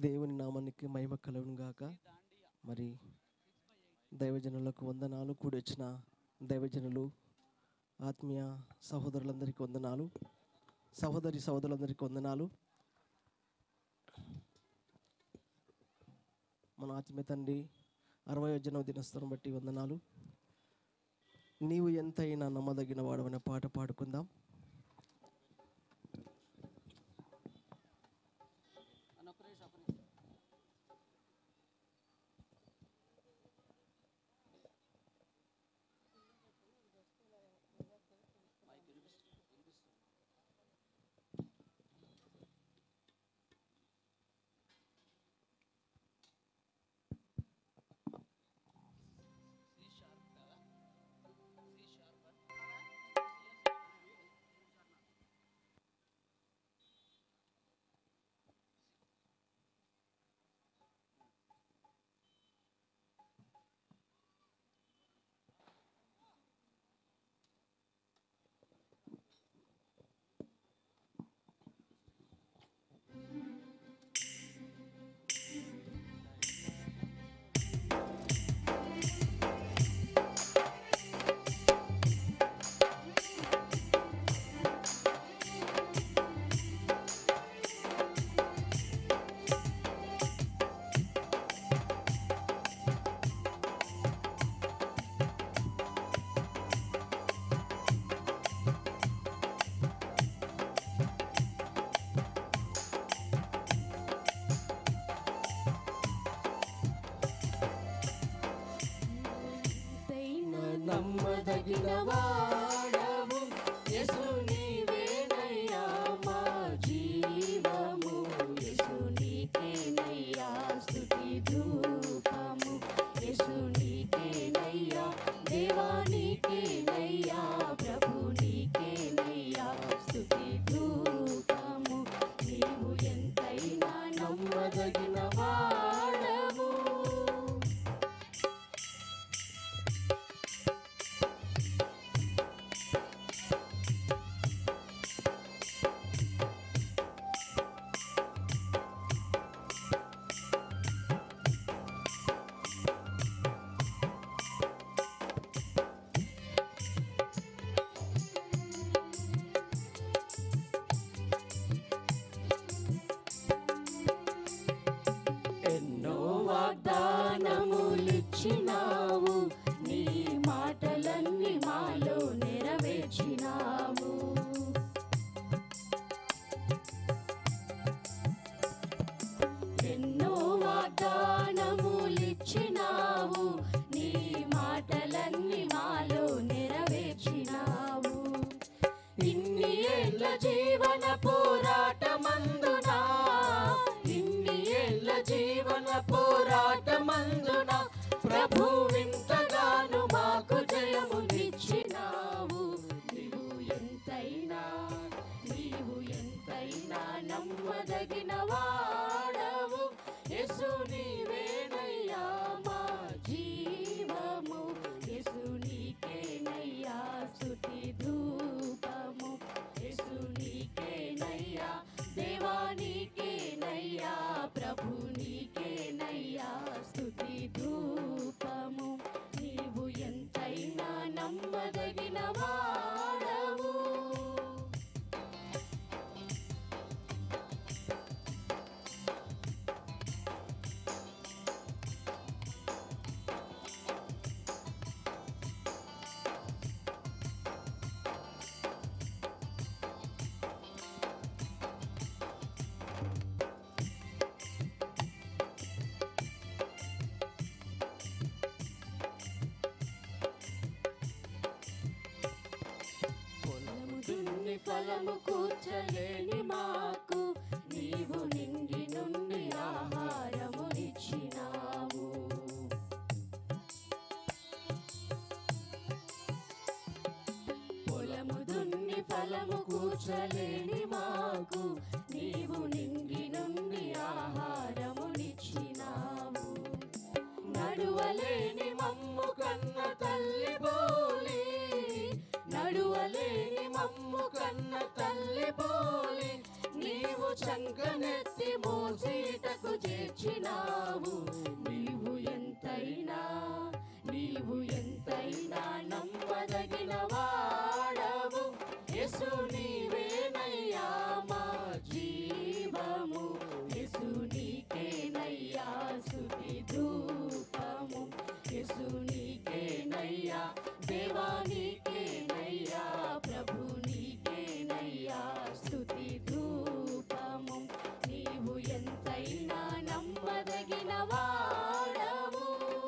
దేవుని నామానికి మహిమ కలుగును గాక మరి దైవజనులకు వందనాలు కూడి వచ్చిన దైవజనులు ఆత్మీయ సహోదరులందరికీ వందనాలు సహోదరి సహోదరులందరికీ వందనాలు మన ఆత్మీయ తండ్రి అరవై జన్మ దినోత్సవం బట్టి వందనాలు నీవు ఎంతైనా నమ్మదగిన వాడు అనే పాట పాడుకుందాం నమ్మదగిన వాడవు యేసు నీవేనయ్యా మా జీవము యేసు నీకేనయ్యా స్తుతి ధూపము యేసు నీకేనయ్యా దేవా నీకేనయ్యా ప్రభు నీకేనయ్యా స్తుతి ధూపము నీవు ఎంతైనా నమ్మదగిన వాడవు ఎన్నో వాగ్దానములిచ్చినావు నీ మాటలన్నీ మాలో నెరవేర్చినావు ఎన్నో వాగ్దానములిచ్చినావు నీ మాటలన్నీ మాలో నెరవేర్చినావు ఇన్ని ఏళ్ళ జీవన పోరాటమందునా ఇన్ని ఏళ్ళ జీవన పోరాటమందున ప్రభు వింతగాను మాకు జయమునిచ్చినావు నీవు ఎంతైనా నీవు ఎంతైనా నమ్మదగిన వాడవు యేసు నీవేనయ్యా మా జీవము యేసు నీకేనయ్యా స్తుతి ధూపము యేసు నీకేనయ్యా దేవా నీకేనయ్యా ప్రభు నీకేనయ్యా స్తుతి ధూపము నీవు ఎంతైనా నమ్మదగిన వాడవు పొలము దున్ని ఫలము కూర్చలేని మాకు నీవు నింగి నుండి ఆహారమునిచ్చినావు పొలము దున్ని ఫలము కూర్చలేని మాకు నీవు నింగి నుండి ఆహారమునిచ్చినావు నడువలేని మమ్ము కన్న తల్లి బోలి నడువలేని మమ్ము కన్న తల్లి బోలి నీవు చంకనెత్తి మోసీటకు చేర్చినావు నీవు ఎంతైనా నీవు ఎంతైనా నమ్మదగిన వాడవు యేసు నీవేనయ్యా మా జీవము యేసు నీకేనయ్యా స్తుతి ధూపము యేసు నీకేనయ్యా దేవా నీకేనయ్యా ప్రభు నీకేనయ్యా స్తుతి ధూపము నీవు ఎంతైనా నమ్మదగిన వాడవు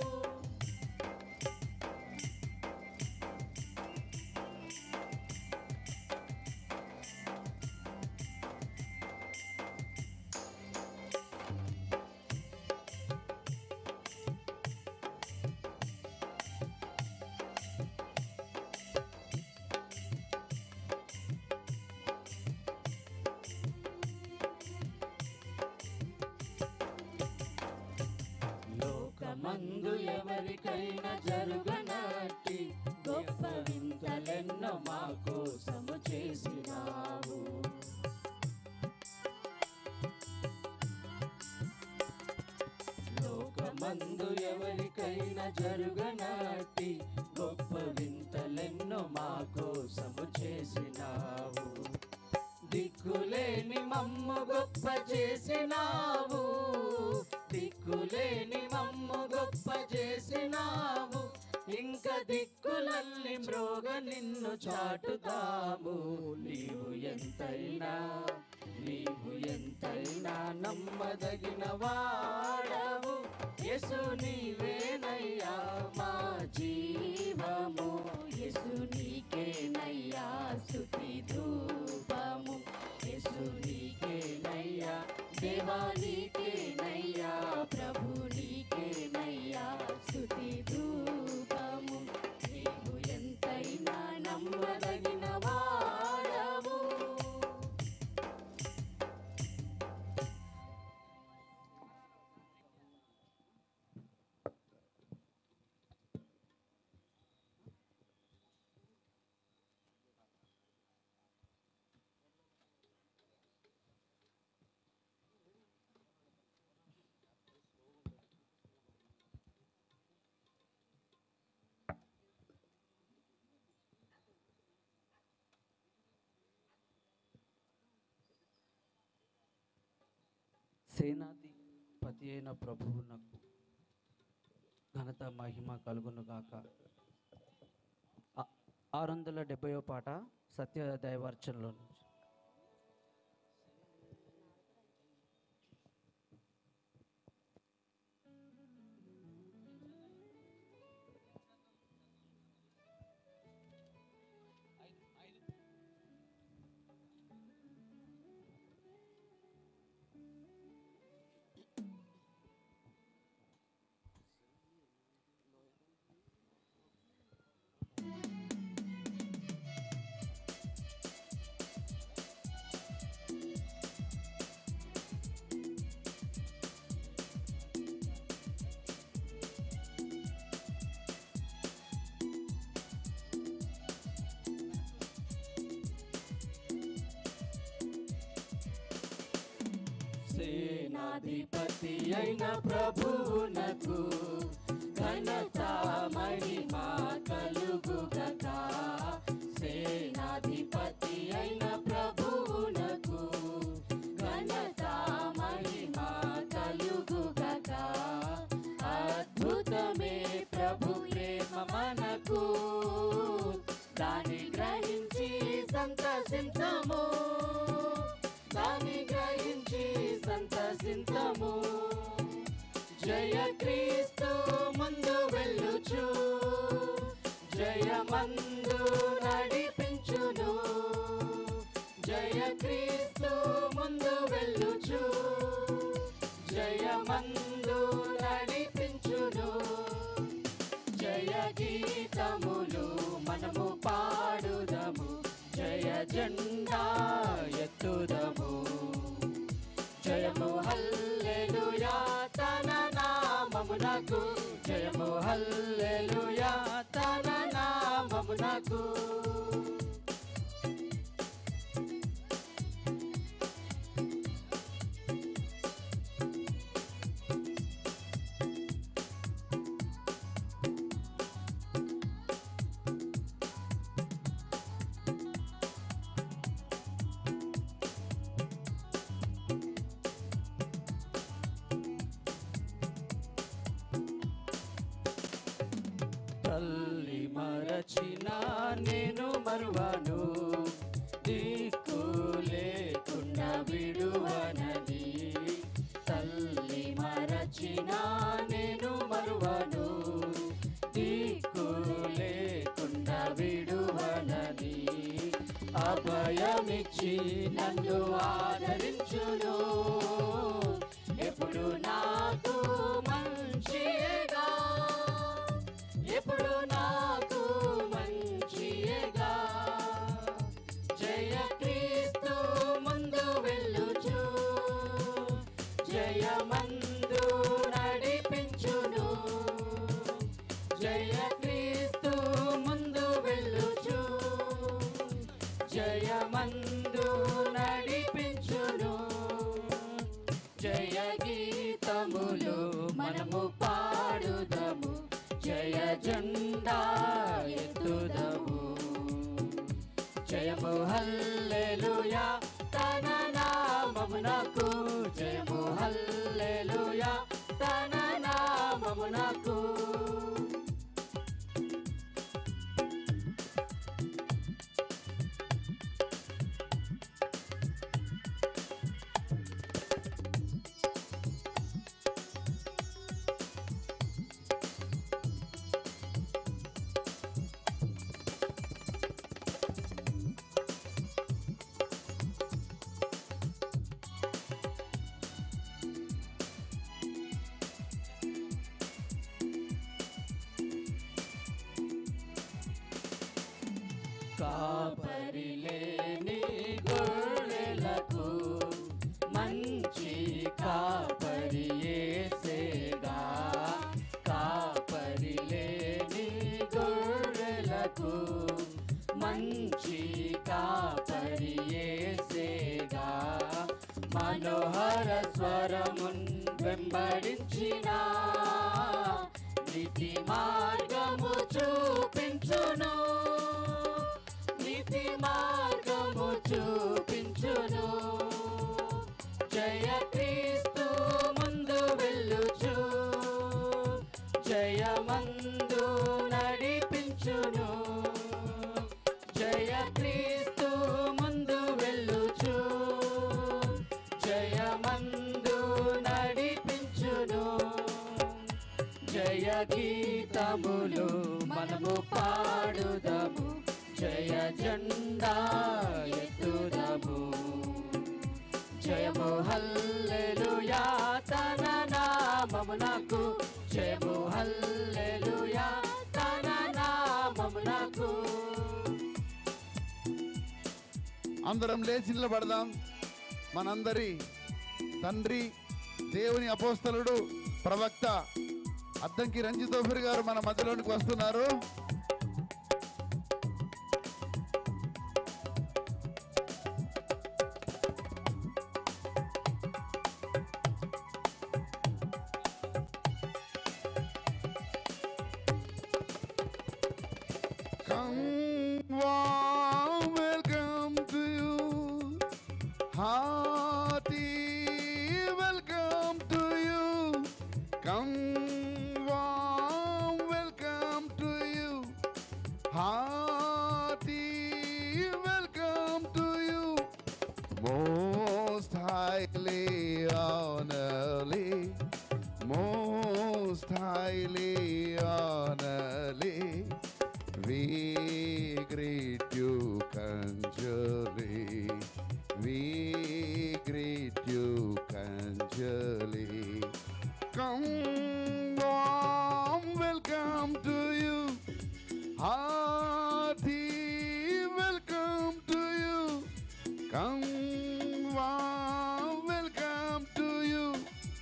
లోకమందు ఎవరికైనా జరుగనట్టి గొప్ప వింతలెన్నో మా కోసము చేసినావు లోకమందు ఎవరికైనా జరుగనట్టి గొప్ప వింతలెన్నో మా కోసము చేసినావు దిక్కులేని మమ్ము గొప్ప చేసినావు దిక్కులేని మమ్ము గొప్ప చేసినావు ఇంక దిక్కులల్లి మ్రోగ నిన్ను చాటుతాము నీవు ఎంతైనా నీవు ఎంతైనా నమ్మదగిన వాడవు యేసు నీవేనయ్యా మా జీవము యేసు నీకేనయ్యా స్తుతి ధూపము యేసు నీకేనయ్యా దేవా నీకేనయ్యా ప్రభు నీకేనయ్యా స్తుతి ధూపము నీవు ఎంతైనా నమ్మదగిన వాడవు సేనాధిపతి అయిన ప్రభువునకు ఘనత మహిమ కలుగును గాక ఆ- ఆరు వందల డెబ్బయో పాట సత్య దైవార్చనలో నుంచి సేనాధిపతి అయిన ప్రభువునకు ఘనత మహిమ కలుగుగక సేనాధిపతి అయిన ప్రభువునకు ఘనత మహిమ కలుగుగక అద్భుతమే ప్రభు ప్రేమ మనకు దాని గ్రహించి సంతసించము దాని గ్రహించి సంతసించము జయ క్రీస్తు ముందు వెళ్ళుచు జయమందు నడిపించును జయ క్రీస్తు ముందు వెళ్ళుచు జయమందు నడిపించును జయ గీతములు మనము పాడుదము జయ జెండా ఎత్తుదము జయము హల్లెలూయా తన నామమునకు జయము హల్లెలూయా తన నామమునకు మరువను దిక్కు లేకుండా విడువనది తల్లి మరచిన నేను మరువను దిక్కు లేకుండా విడువనది అభయమిచ్చి నన్ను ఆదరించును ఎప్పుడు నాకు మంచిగా ఎప్పుడు నాకు మంచిగా జయ క్రీస్తు ముందు వెళ్ళుచు జయమందు నడిపించును జయ క్రీస్తు ముందు వెళ్ళుచు జయమందు నడిపించును జయ గీతములు మనము పాడుదము జయ జెండా ఎత్తుదము జయము హల్లెలూయా తన నామమునకు జయము హల్లెలూయా తన నామమునకు కాపరి లేని గొర్రెలకు మంచి కాపరి యేసేగా కాపరి లేని గొర్రెలకు మంచి కాపరి యేసేగా మనోహర స్వరమున్ వెంబడించిన నీతి మార్గము చూపించును నీతి మార్గము చూపించును జయ క్రీస్తు ముందు వెళ్ళుచు జయమందు నడిపించును జయ క్రీస్తు ముందు వెళ్ళుచు జయమందు నడిపించును జయ గీతములు మనము పాడుదము జయ జెండా ఎత్తుదము జయము హల్లెలూయా తన నామమునకు జయము హల్లెలూయా తన నామమునకు అందరం లేచి నిలబడదాం మనందరి తండ్రి దేవుని అపోస్తలుడు ప్రవక్త అద్దంకి రంజితోఫర్ గారు మన మధ్యలోనికి వస్తున్నారు Come, warm welcome to you. Hearty welcome to you. Come, warm welcome to you. Hearty welcome to you. Most highly honorly, most highly honorly. We greet you conjurely. We greet you conjurely. Come, warm welcome to you. Hearty welcome to you. Come, warm welcome to you.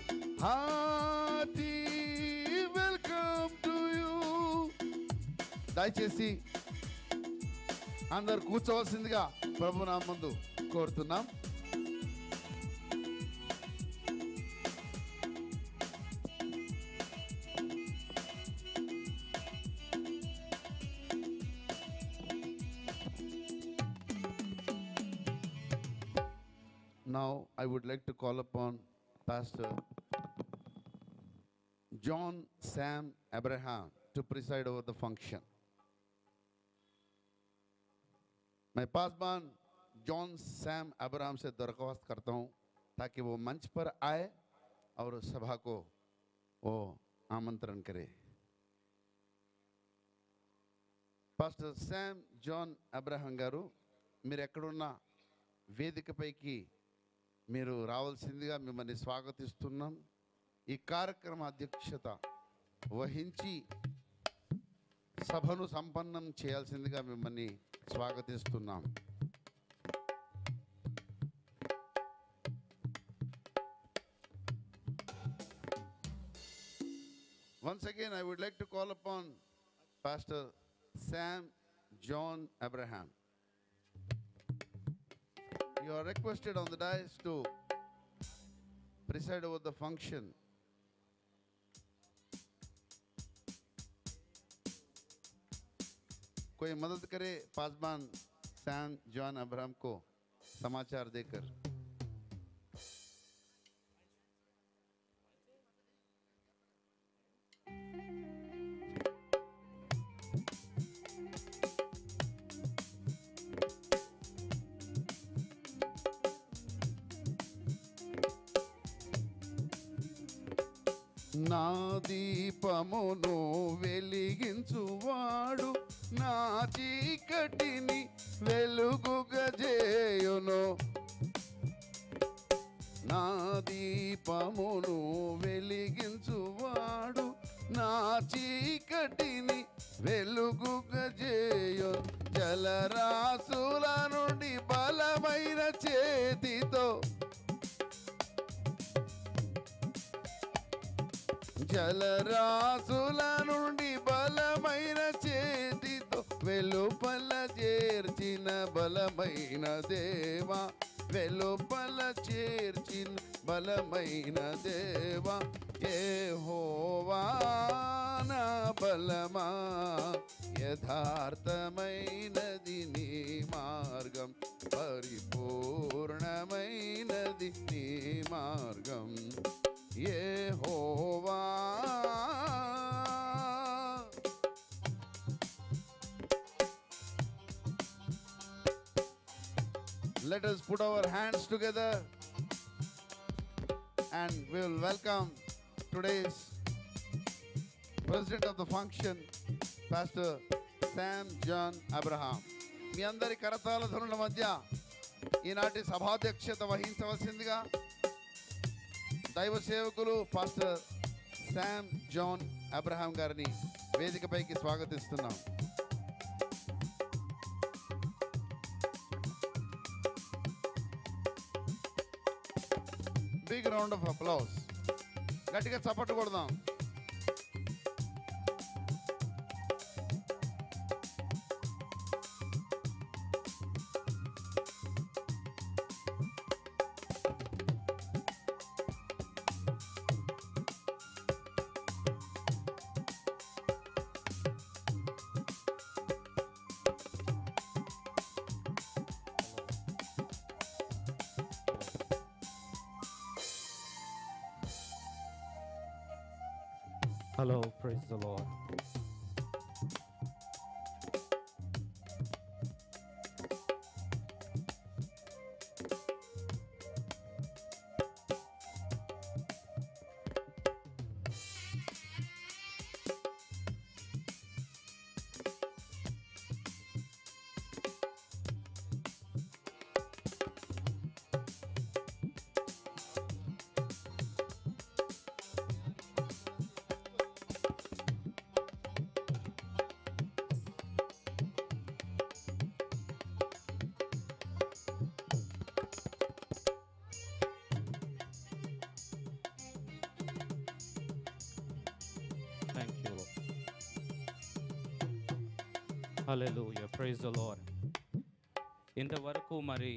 Hearty welcome to you. దయచేసి అందరు కూర్చోవలసిందిగా ప్రభు నా ముందు కోరుతున్నాం Now I would like to call upon Pastor John Sam Abraham to preside over the function. मैं Paswan John Sam Abraham से दरख्वास्त करता हूँ ताकि वो मंच पर आए और सभा को वो आमंत्रण करे పాస్టర్ శామ్ జాన్ అబ్రహం గారు మీరు ఎక్కడున్న వేదికపైకి మీరు రావాల్సిందిగా మిమ్మల్ని స్వాగతిస్తున్నాం ఈ కార్యక్రమ అధ్యక్షత వహించి సభను సంపన్నం చేయాల్సిందిగా మిమ్మల్ని స్వాగతిస్తున్నాం Once again, I would like to call upon Pastor Sam John Abraham. You are requested on the dais to preside over the function. कोई मदद करे पासबान सैम जॉन अब्राहम को समाचार देकर నా దీపమును వెలిగించువాడు నా చీకటిని వెలుగుగజేయును నా దీపమును వెలిగించువాడు నా చీకటిని వెలుగుగజేయు జలరాసుల నుండి బలమైన చేతితో జలరాసుల నుండి బలమైన చేతితో వెలుపల చేర్చిన బలమైన దేవా వెలుపల చేర్చిన బలమైన దేవా ఏ హోవానా బలమా యథార్థమైనది నీ మార్గం పరిపూర్ణమైనది నీ మార్గం యెహోవా Let us put our hands together and we will welcome today's president of the function, Pastor Sam John Abraham. మీ అందరి కరతాల ధనుల మధ్య ఈనాటి సభాధ్యక్షత వహించవలసిందిగా దైవ సేవకులు పాస్టర్ శామ్ జాన్ అబ్రహాం గారిని వేదికపైకి స్వాగతిస్తున్నాం బిగ్ రౌండ్ ఆఫ్ అప్లౌస్ గట్టిగా చప్పట్లు కొడదాం Hello, praise the Lord. Thank you, Lord. Hallelujah. Praise the Lord. ఇంతవరకు మరి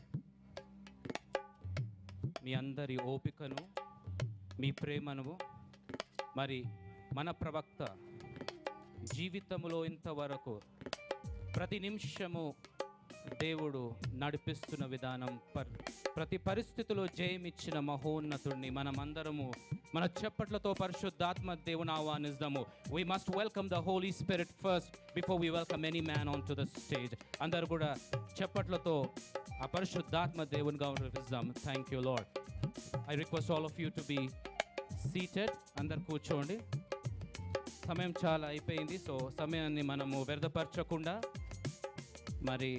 మీ అందరి ఓపికను మీ ప్రేమను మరి మన ప్రవక్త జీవితంలో ఇంతవరకు ప్రతి నిమిషము దేవుడు నడిపిస్తున్న విధానం పర్ ప్రతి పరిస్థితిలో జయమిచ్చిన మహోన్నతుడిని మనమందరము మన చెప్పట్లతో పరిశుద్ధాత్మ దేవుని ఆహ్వానిస్తాము we must welcome the holy spirit first before we welcome any man on to the stage అందరు కూడా చెప్పట్లతో ఆ పరిశుద్ధాత్మ దేవుని గౌరవిస్తాం thank you lord I request all of you to be seated అందరు కూర్చోండి సమయం చాలా అయిపోయింది సో సమయాన్ని మనము వ్యర్థపరచకుండా మరి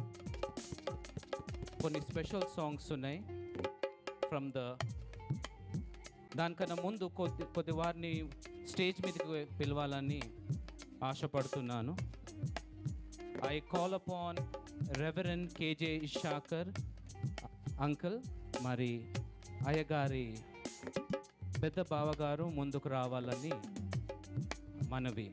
కొన్ని స్పెషల్ సాంగ్స్ ఉన్నాయి ఫ్రమ్ ద దానికన్నా ముందు కొద్ది కొద్ది వారిని స్టేజ్ మీదకి పిలవాలని ఆశపడుతున్నాను I call upon reverend KJ Issachar uncle మరి అయ్యగారి పెద్ద బావగారు ముందుకు రావాలని మనవి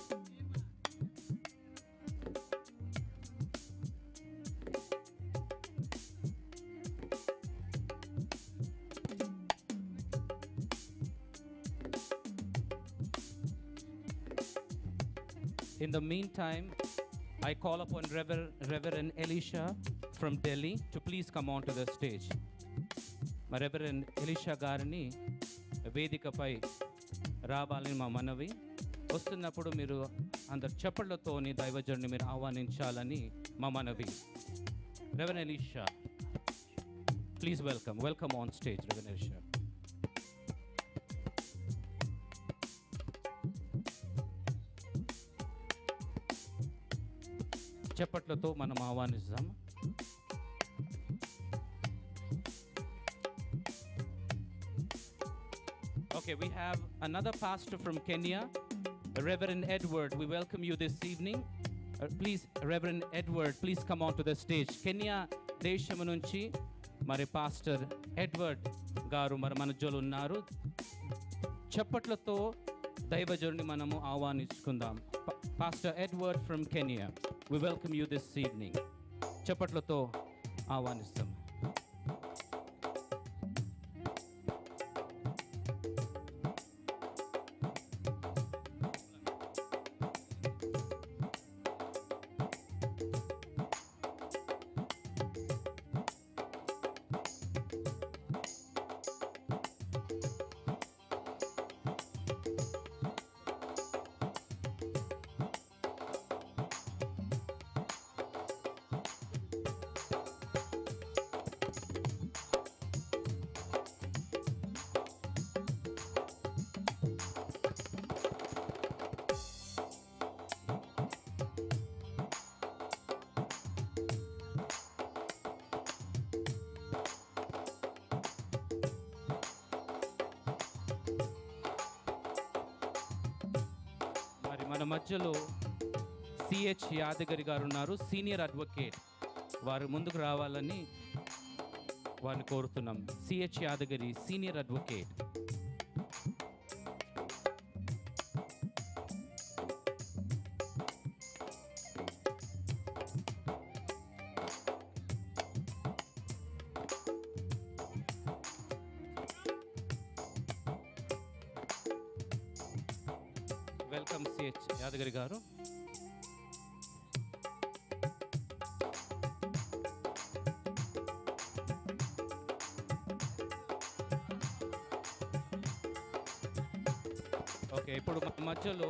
In the meantime, I call upon Rever- Reverend Elisha from Delhi to please come on to the stage. మా రెవరెండ్ ఎలిషా గారిని వేదికపై రావాలని మా మనవి వస్తున్నప్పుడు మీరు అందరు చప్పట్లతోని దైవజనుని మీరు ఆహ్వానించాలని మా మనవి reverend Elisha please welcome welcome on stage reverend Elisha చప్పట్లతో మనం ఆహ్వానిస్తాం Okay, we have another pastor from Kenya, Reverend Edward. We welcome you this evening. Uh, please, Reverend Edward, please come on to the stage. Kenya దేశము నుంచి మరి pastor Edward గారు మరి మన జోలు ఉన్నారు చప్పట్లతో దైవజనుని మనము ఆహ్వానించుకుందాం pastor Edward from Kenya we welcome you this evening చప్పట్లతో ఆహ్వానిస్తాం మరి మన మధ్యలో సిహెచ్ యాదగిరి గారు ఉన్నారు సీనియర్ అడ్వకేట్ వారు ముందుకు రావాలని వారిని కోరుతున్నాం CH Yadagiri senior advocate welcome CH Yadagiri గారు ఓకే ఇప్పుడు మన మధ్యలో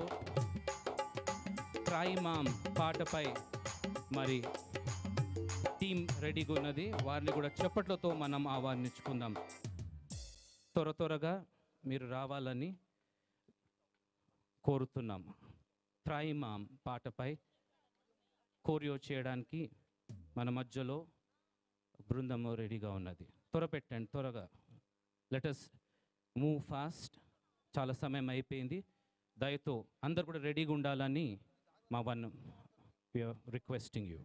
ట్రై మామ్ పాటపై మరి టీం రెడీగా ఉన్నది వారిని కూడా చప్పట్లతో మనం ఆహ్వానించుకుందాం త్వర త్వరగా మీరు రావాలని కోరుతున్నాం ట్రై మామ్ పాటపై కోరియో చేయడానికి మన మధ్యలో బృందము రెడీగా ఉన్నది త్వర పెట్టండి త్వరగా లెటస్ మూవ్ ఫాస్ట్ చాలా సమయం అయిపోయింది దయతో అందరు కూడా రెడీగా ఉండాలని మా వన్ రిక్వెస్టింగ్ యూ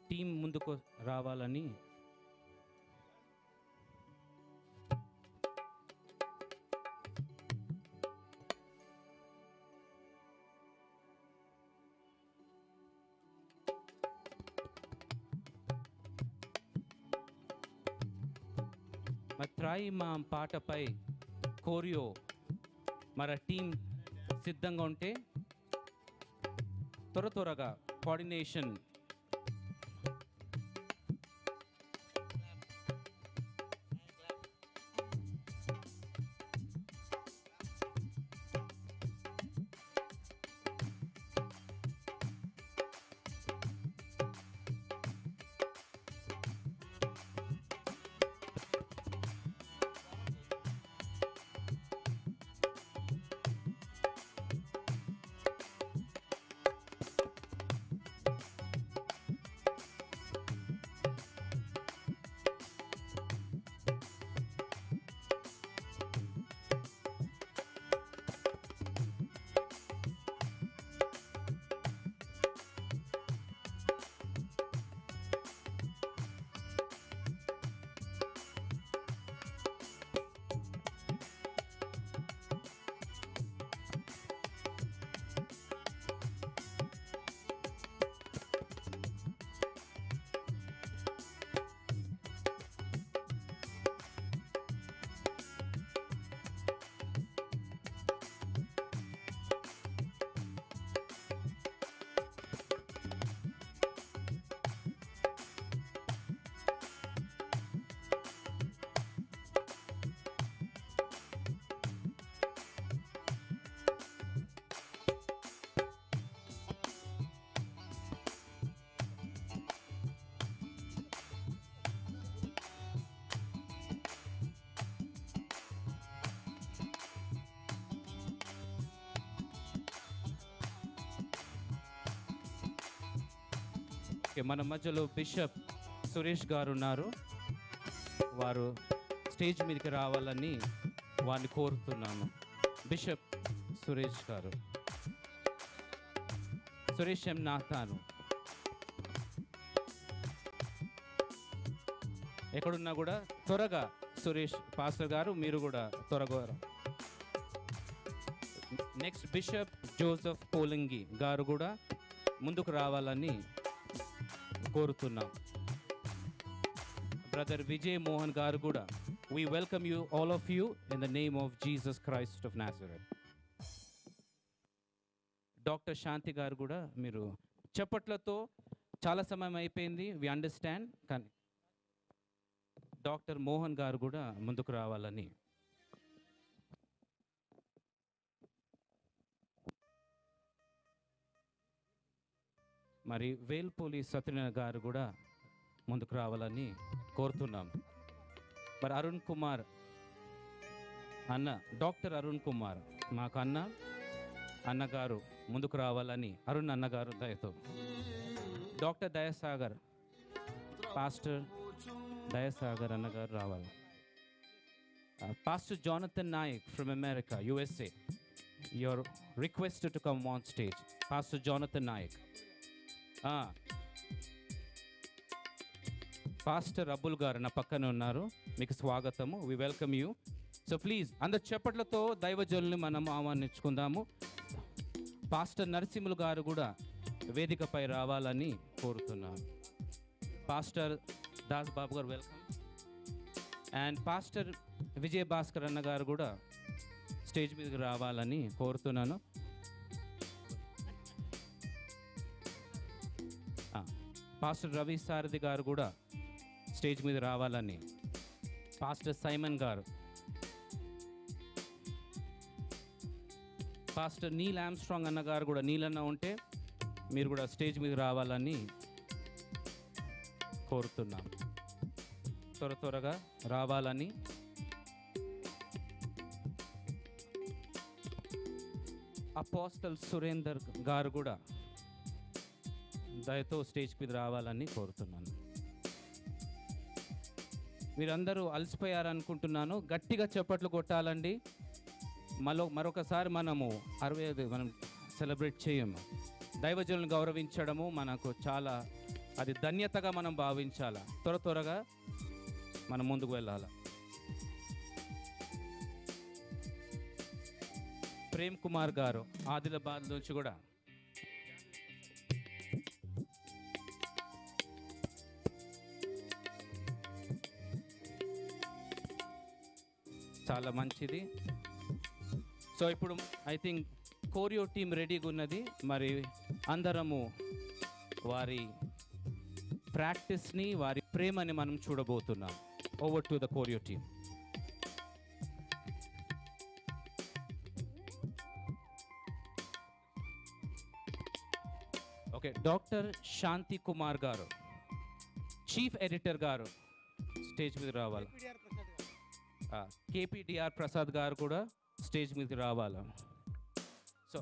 టీం ముందుకు రావాలని మరి త్రాయి మా పాటపై కోరియో మన టీం సిద్ధంగా ఉంటే త్వర త్వరగా కోఆర్డినేషన్ ఓకే మన మధ్యలో బిషప్ సురేష్ గారు ఉన్నారు వారు స్టేజ్ మీదకి రావాలని వారిని కోరుతున్నాను బిషప్ సురేష్ గారు సురేష్ ఎం నాథాను ఎక్కడున్నా కూడా త్వరగా సురేష్ పాస్టర్ గారు మీరు కూడా త్వరగా రా. నెక్స్ట్ బిషప్ జోసెఫ్ పోలింగి గారు కూడా ముందుకు రావాలని కోరుతున్నాం బ్రదర్ విజయ్ మోహన్ గారు కూడా we welcome you all of you in the name of Jesus Christ of Nazareth doctor Shanti గారు కూడా మీరు చప్పట్లతో చాలా సమయం అయిపోయింది వి అండర్స్టాండ్ కానీ డాక్టర్ మోహన్ గారు కూడా ముందుకు రావాలని మరి వేల్పూలి సత్యనారాయణ గారు కూడా ముందుకు రావాలని కోరుతున్నాం మరి అరుణ్ కుమార్ అన్న డాక్టర్ అరుణ్ కుమార్ మాకు అన్న అన్నగారు ముందుకు రావాలని అరుణ్ అన్నగారు దయతో డాక్టర్ దయసాగర్ పాస్టర్ దయసాగర్ అన్నగారు రావాలి pastor Jonathan Nayak from America USA your request to come on stage pastor Jonathan Nayak pastor Abbul గారు నా పక్కన ఉన్నారు మీకు స్వాగతము we welcome you so please అందరు చెప్పట్లతో దైవజనుల్ని మనం ఆహ్వానించుకుందాము పాస్టర్ నరసింహులు గారు కూడా వేదికపై రావాలని కోరుతున్నాను పాస్టర్ దాస్ బాబు గారు welcome and pastor Vijay Bhaskar అన్న గారు కూడా స్టేజ్ మీదకి రావాలని కోరుతున్నాను ఆ, పాస్టర్ రవి సారథి గారు కూడా స్టేజ్ మీద రావాలని పాస్టర్ సైమన్ గారు పాస్టర్ నీల్ ఆమ్స్ట్రాంగ్ అన్న గారు కూడా నీల్ అన్న ఉంటే మీరు కూడా స్టేజ్ మీద రావాలని కోరుతున్నాం త్వర త్వరగా రావాలని అపోస్తల్ సురేందర్ గారు కూడా దయతో స్టేజ్ మీద రావాలని కోరుతున్నాను మీరందరూ అలసిపోయారనుకుంటున్నాను గట్టిగా చప్పట్లు కొట్టాలండి మరో మరొకసారి మనము అరవై ఐదు మనం సెలబ్రేట్ చేయము దైవజనులను గౌరవించడము మనకు చాలా అది ధన్యతగా మనం భావించాలా త్వర త్వరగా మనం ముందుకు వెళ్ళాలి ప్రేమ్ కుమార్ గారు ఆదిలాబాద్ నుంచి కూడా చాలా మంచిది సో ఇప్పుడు ఐ థింక్ కోరియో టీం రెడీగా ఉన్నది మరి అందరము వారి ప్రాక్టీస్ని వారి ప్రేమని మనం చూడబోతున్నాం over to the choreo team okay doctor Shanti Kumar గారు చీఫ్ ఎడిటర్ గారు స్టేజ్ మీద రావాలి కేపీడిఆర్ ప్రసాద్ గారు కూడా స్టేజ్ మీదకి రావాలి సో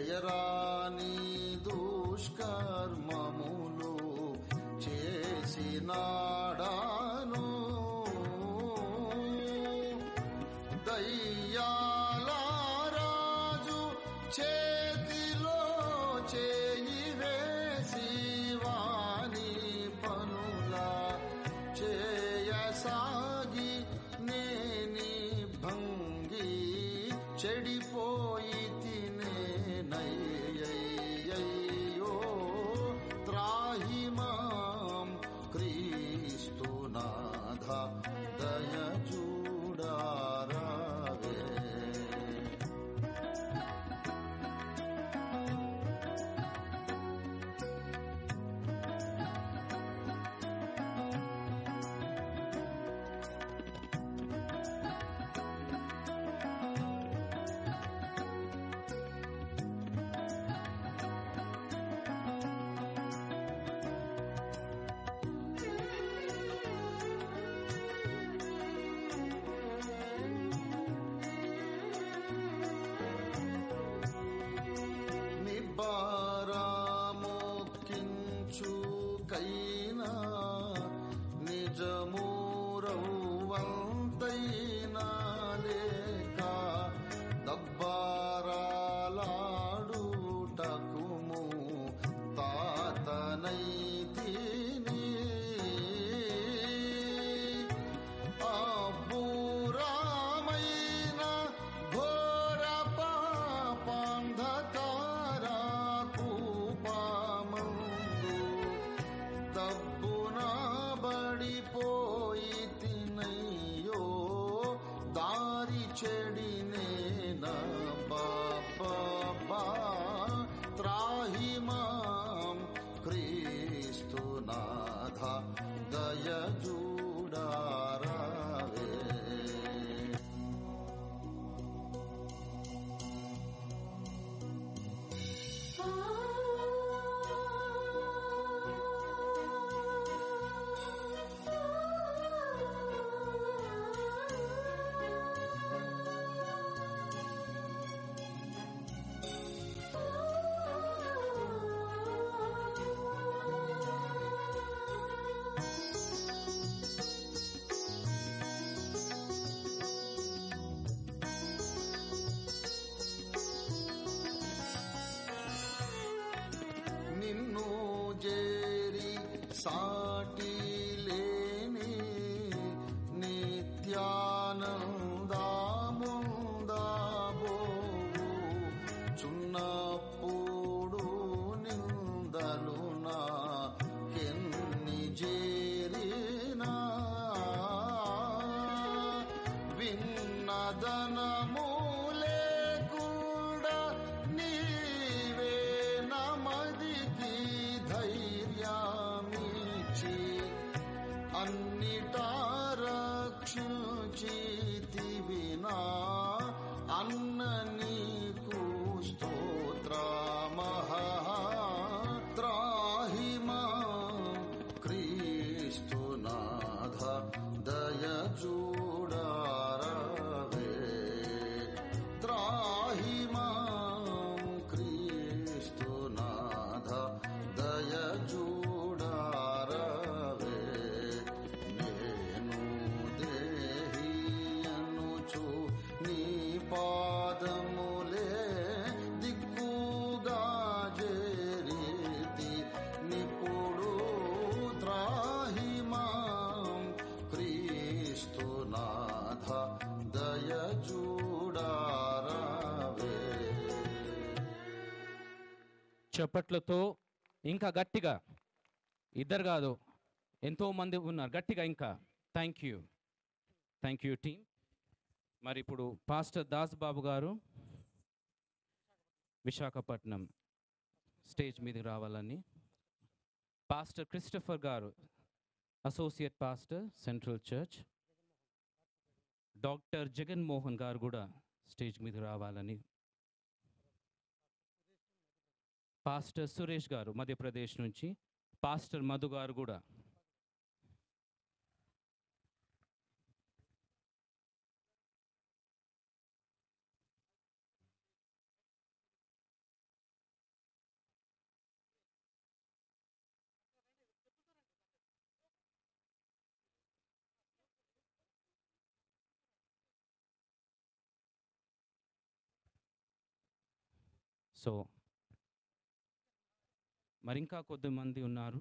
చేయరాని దుష్కర్మములు చేసినాడాను దయ్యాల రాజు చేతిలో చేయి వేసి వాని పనుల చేయసాగి నేని భంగి చెడిపోయి తినేనయ్యయ్యో త్రాహి మాం క్రీస్తునాథ దయ చూడారావే నిబ్బారామోత్కించుకైనా నిజమూరవంతైనా లేక దబ్బారాలాడుటకుము తాతనై తిని అబ్బురామైన ఘోర పాపాంధకార కూపమందు తబ్బున బడిపోయి తినయ్యో దారి చెడినే బాబా త్రాహి మాం క్రీస్తునాథ దయ చూడారావే నిన్ను చేరి సాటి లేని నిత్యానందాముందాబోవు చున్నప్పుడు నిందలు నాకెన్ని చేరినా విన్నదనము లేకుండా నీవే నమదికి ధైర్యమిచ్చి అన్నిటా రక్షించితివినా అన్న నీకు స్తోత్రమహా త్రాహి మాం క్రీస్తునాథ దయ చూడారవే త్రాహి మాం క్రీస్తునాథ దయ చూడారవే నేను దేహి అనుచు నీ పాదములే దిక్కుగా చేరీతి నిపుడు త్రాహి మాం క్రీస్తునాథ దయ చూడారవే చప్పట్లతో ఇంకా గట్టిగా ఇద్దరు కాదు ఎంతో మంది ఉన్నారు గట్టిగా ఇంకా thank you thank you team మరి ఇప్పుడు పాస్టర్ దాస్ బాబు గారు విశాఖపట్నం స్టేజ్ మీదకి రావాలని పాస్టర్ క్రిస్టఫర్ గారు associate pastor central church doctor Jaganmohan గారు కూడా స్టేజ్ మీదకి రావాలని పాస్టర్ సురేష్ గారు మధ్యప్రదేశ్ నుంచి పాస్టర్ మధు గారు కూడా సో మరి ఇంకా కొద్దిమంది ఉన్నారు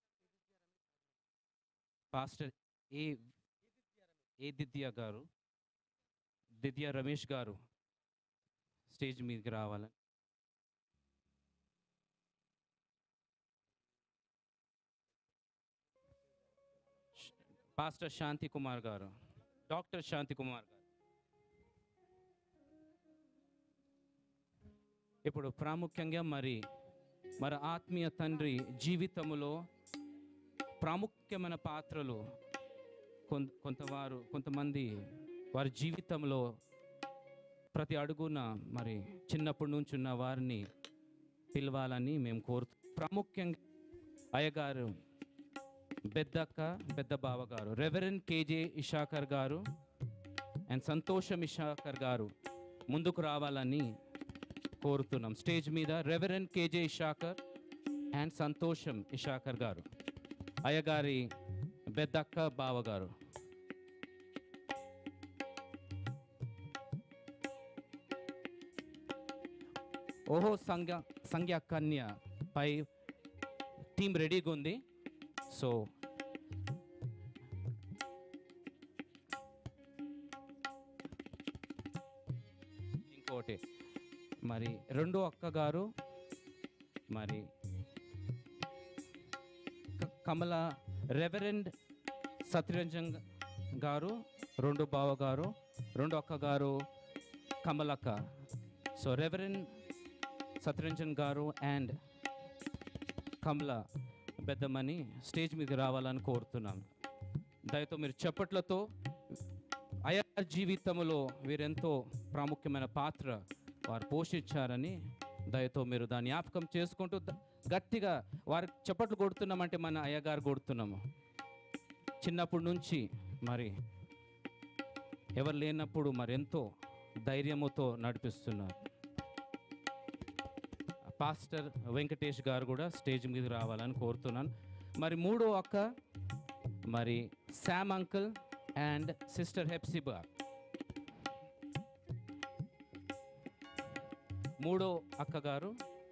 పాస్టర్ ఏ ఏ దిద్య గారు దిద్య రమేష్ గారు స్టేజ్ మీదకి రావాలని ష్- పాస్టర్ శాంతి కుమార్ గారు డాక్టర్ శాంతి కుమార్ గారు ఇప్పుడు ప్రాముఖ్యంగా మరి మరి ఆత్మీయ తండ్రి జీవితములో ప్రాముఖ్యమైన పాత్రలు కొంత కొంతవారు కొంతమంది వారి జీవితంలో ప్రతి అడుగున మరి చిన్నప్పటి నుంచి ఉన్న వారిని పిలవాలని మేము కోరుతూ ప్రాముఖ్యంగా అయ్యగారు పెద్దక్క పెద్ద బావ గారు రెవరెండ్ కేజే ఇషాకర్ గారు అండ్ సంతోషం ఇషాకర్ గారు ముందుకు రావాలని కోరుతున్నాం స్టేజ్ మీద రెవరెండ్ కేజే ఇషాకర్ అండ్ సంతోషం ఇషాకర్ గారు అయ్యగారి పెద్దక్క బావగారు ఓహో సంఘ సంఘ కన్య పై టీం రెడీగా ఉంది సో ఇంకోటి మరి రెండో అక్క గారు మరి క- కమల రెవరెండ్ సత్యరంజన్ గారు రెండు బావ గారు రెండు అక్క గారు కమలక్క సో రెవరెండ్ సత్యరంజన్ గారు అండ్ కమల పెద్దమని స్టేజ్ మీదకి రావాలని కోరుతున్నాను దయతో మీరు చప్పట్లతో అయ్యగారి జీవితంలో వీరెంతో ప్రాముఖ్యమైన పాత్ర వారు పోషించారని దయతో మీరు దాన్ని జ్ఞాపకం చేసుకుంటూ ద- గట్టిగా వారికి చప్పట్లు కొడుతున్నామంటే మన అయ్యగారు కొడుతున్నాము చిన్నప్పటి నుంచి మరి ఎవరు లేనప్పుడు మరి ఎంతో ధైర్యముతో నడిపిస్తున్నారు పాస్టర్ వెంకటేష్ గారు కూడా స్టేజ్ మీద రావాలని కోరుతున్నాను మరి మూడో అక్క మరి Sam uncle and sister Hephzibah మూడో అక్క గారు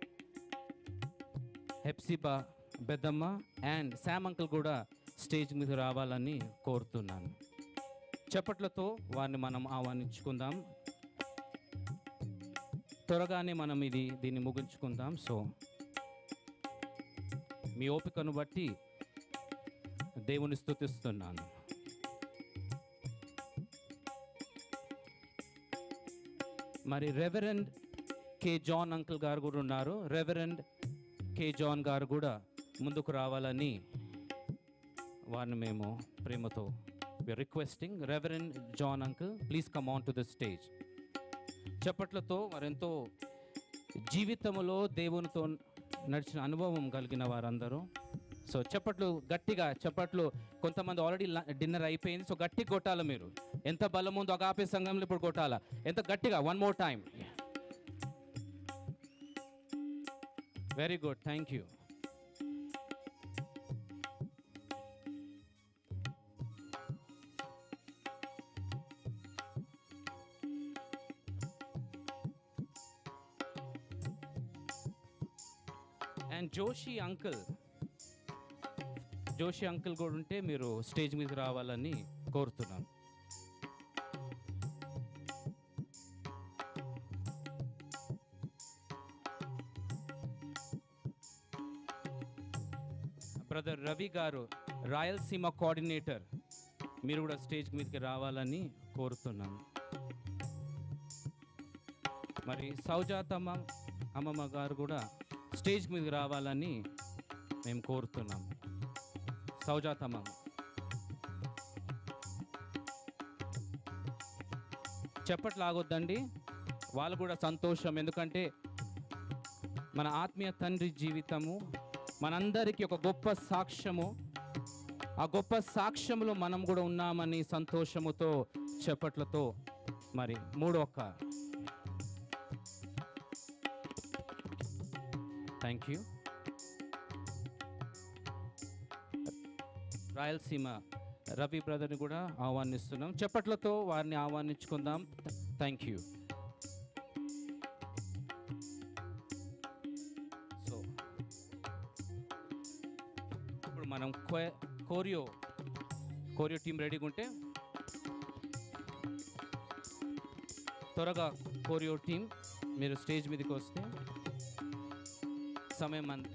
హెప్సిబా పెద్దమ్మ అండ్ శామ్ అంకుల్ కూడా స్టేజ్ మీద రావాలని కోరుతున్నాను చప్పట్లతో వారిని మనం ఆహ్వానించుకుందాం త్వరగానే మనం ఇది దీన్ని ముగించుకుందాం సో మీ ఓపికను బట్టి దేవుని స్తుతిస్తున్నాను మరి రెవరెండ్ కే జాన్ అంకుల్ గారు కూడా ఉన్నారు రెవరెండ్ కే జాన్ గారు కూడా ముందుకు రావాలని వారిని మేము ప్రేమతో requesting reverend John uncle please come on to the stage చప్పట్లతో వారెంతో జీవితంలో దేవునితో నడిచిన అనుభవం కలిగిన వారందరూ సో చప్పట్లు గట్టిగా చప్పట్లు కొంతమంది ఆల్రెడీ డిన్నర్ అయిపోయింది సో గట్టిగా కొట్టాలి మీరు ఎంత బలం ఉందో అగాపే సంఘంలో ఇప్పుడు కొట్టాలా ఎంత గట్టిగా one more time very good thank you and Joshi uncle Joshi uncle కూడా ఉంటే మీరు స్టేజ్ మీద రావాలని కోరుతున్నాను బ్రదర్ రవి గారు రాయలసీమ కోఆర్డినేటర్ మీరు కూడా స్టేజ్ మీదకి రావాలని కోరుతున్నాను మరి సౌజాతమ్మ అమ్మమ్మ గారు కూడా స్టేజ్ మీదకి రావాలని మేము కోరుతున్నాం సౌజాతమ్మ చెప్పట్లు ఆగొద్దండి వాళ్ళు కూడా సంతోషం ఎందుకంటే మన ఆత్మీయ తండ్రి జీవితము మనందరికీ ఒక గొప్ప సాక్ష్యము ఆ గొప్ప సాక్ష్యంలో మనం కూడా ఉన్నామని సంతోషముతో చెప్పట్లతో మరి మూడో ఒక్క థ్యాంక్ యూ రాయలసీమ రవి బ్రదర్ని కూడా ఆహ్వానిస్తున్నాం చెప్పట్లతో వారిని ఆహ్వానించుకుందాం థ్యాంక్ యూ మనం క్వే- కోరియో కోరియో టీం రెడీగా ఉంటే త్వరగా కోరియో టీం మీరు స్టేజ్ మీదకి వస్తే సమయం అంత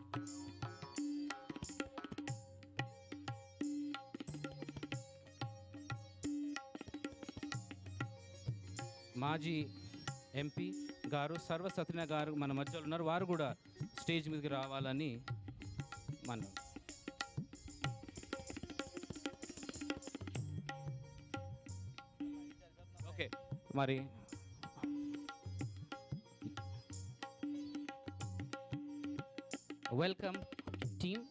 మాజీ ఎంపీ గారు సర్వసత్యన గారు మన మధ్యలో ఉన్నారు వారు కూడా స్టేజ్ మీదకి రావాలని మనం ఓకే మరి వెల్కమ్ టీమ్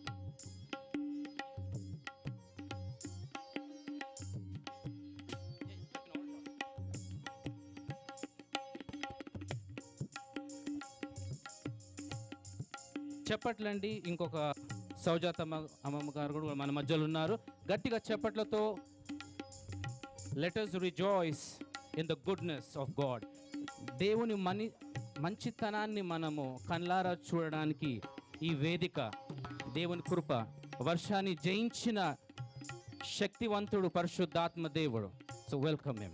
చెప్పట్లండి ఇంకొక సౌజాతమ్మ అమ్మమ్మ గారు కూడా మన మధ్యలో ఉన్నారు గట్టిగా చెప్పట్లతో let us rejoice in the goodness of God దేవుని మని మంచితనాన్ని మనము కళ్ళారా చూడడానికి ఈ వేదిక దేవుని కృప వర్షాన్ని జయించిన శక్తివంతుడు పరిశుద్ధాత్మ దేవుడు సో వెల్కమ్ మేము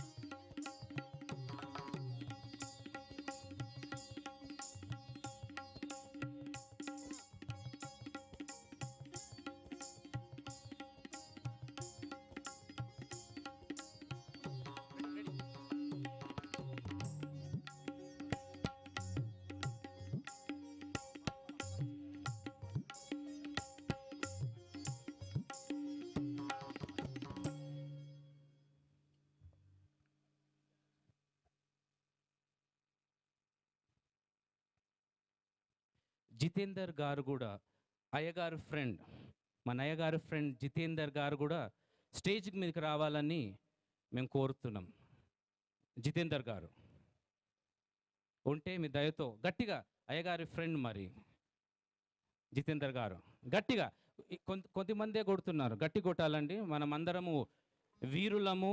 జితేందర్ గారు కూడా అయ్యగారు ఫ్రెండ్ మన అయ్యగారు ఫ్రెండ్ జితేందర్ గారు కూడా స్టేజ్ మీదకి రావాలని మేము కోరుతున్నాం జితేందర్ గారు ఉంటే మీ దయతో గట్టిగా అయ్యగారి ఫ్రెండ్ మరి జితేందర్ గారు గట్టిగా ఈ కొంత కొంతమందే కొడుతున్నారు గట్టి కొట్టాలండి మనం అందరము వీరులము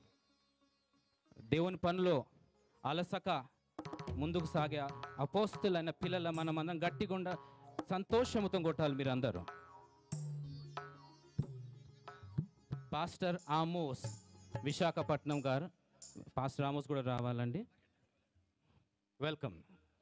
దేవుని పనిలో అలసక ముందుకు సాగే అపోస్తులైన పిల్లల మనం అందరం గట్టిగుండా సంతోషముతో కొట్టాలి మీరు అందరూ పాస్టర్ ఆమోస్ విశాఖపట్నం గారు పాస్టర్ ఆమోస్ కూడా రావాలండి వెల్కమ్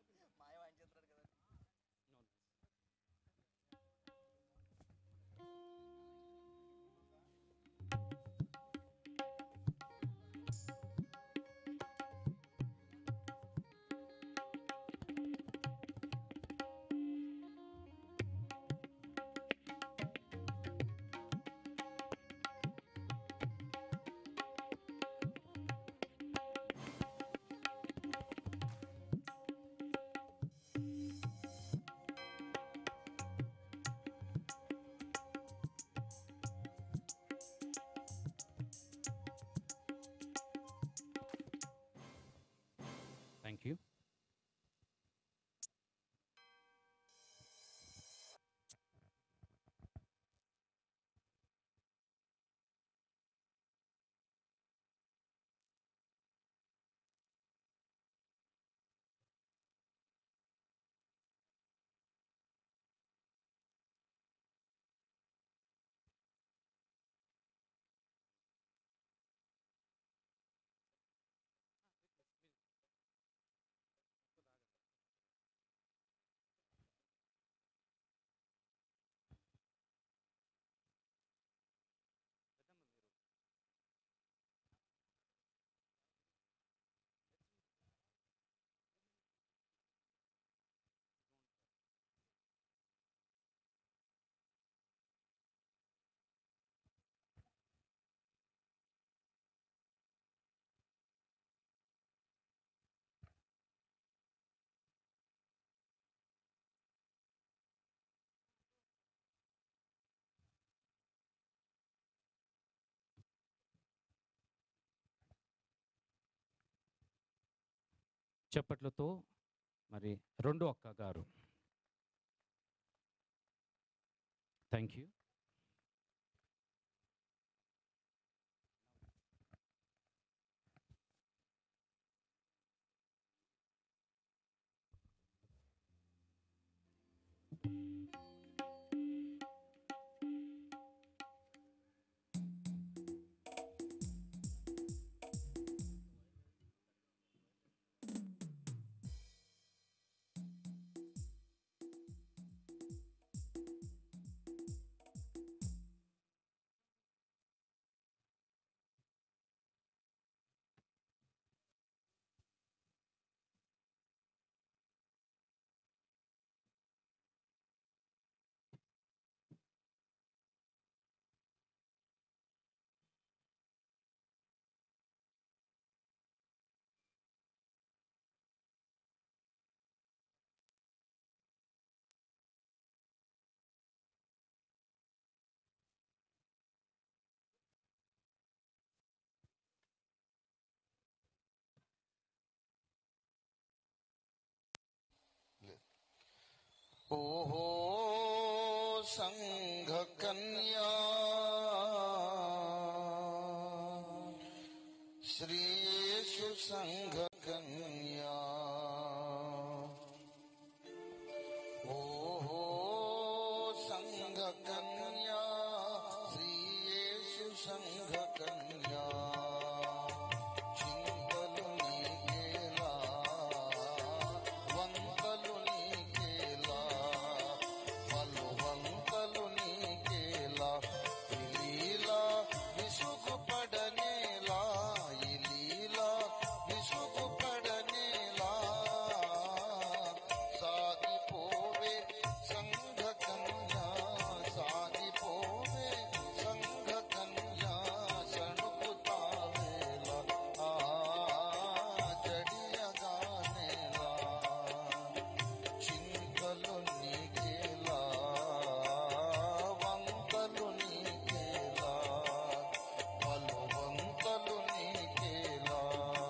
థ్యాంక్ యూ చప్పట్లతో మరి రెండో అక్క గారు థ్యాంక్ యూ ओहो संघ कन्या श्री येशु संघ कन्या ओहो संघ कन्या श्री येशु संघ कन्या చింతలు నీకేలా వంతలు నీకేలా బలువంతలు నీకేలా ఇలీలా విసుగుపడనేలా ఇలీలా విసుగుపడనేలా సాగిపోవే సంఘ కన్యా సాగిపోవే సంఘ కన్యా సణుకుతావేలా ఆ జడియగానేలా చింతలు నీకేలా వంతలు నీకేలా బలువంతలు నీకేలా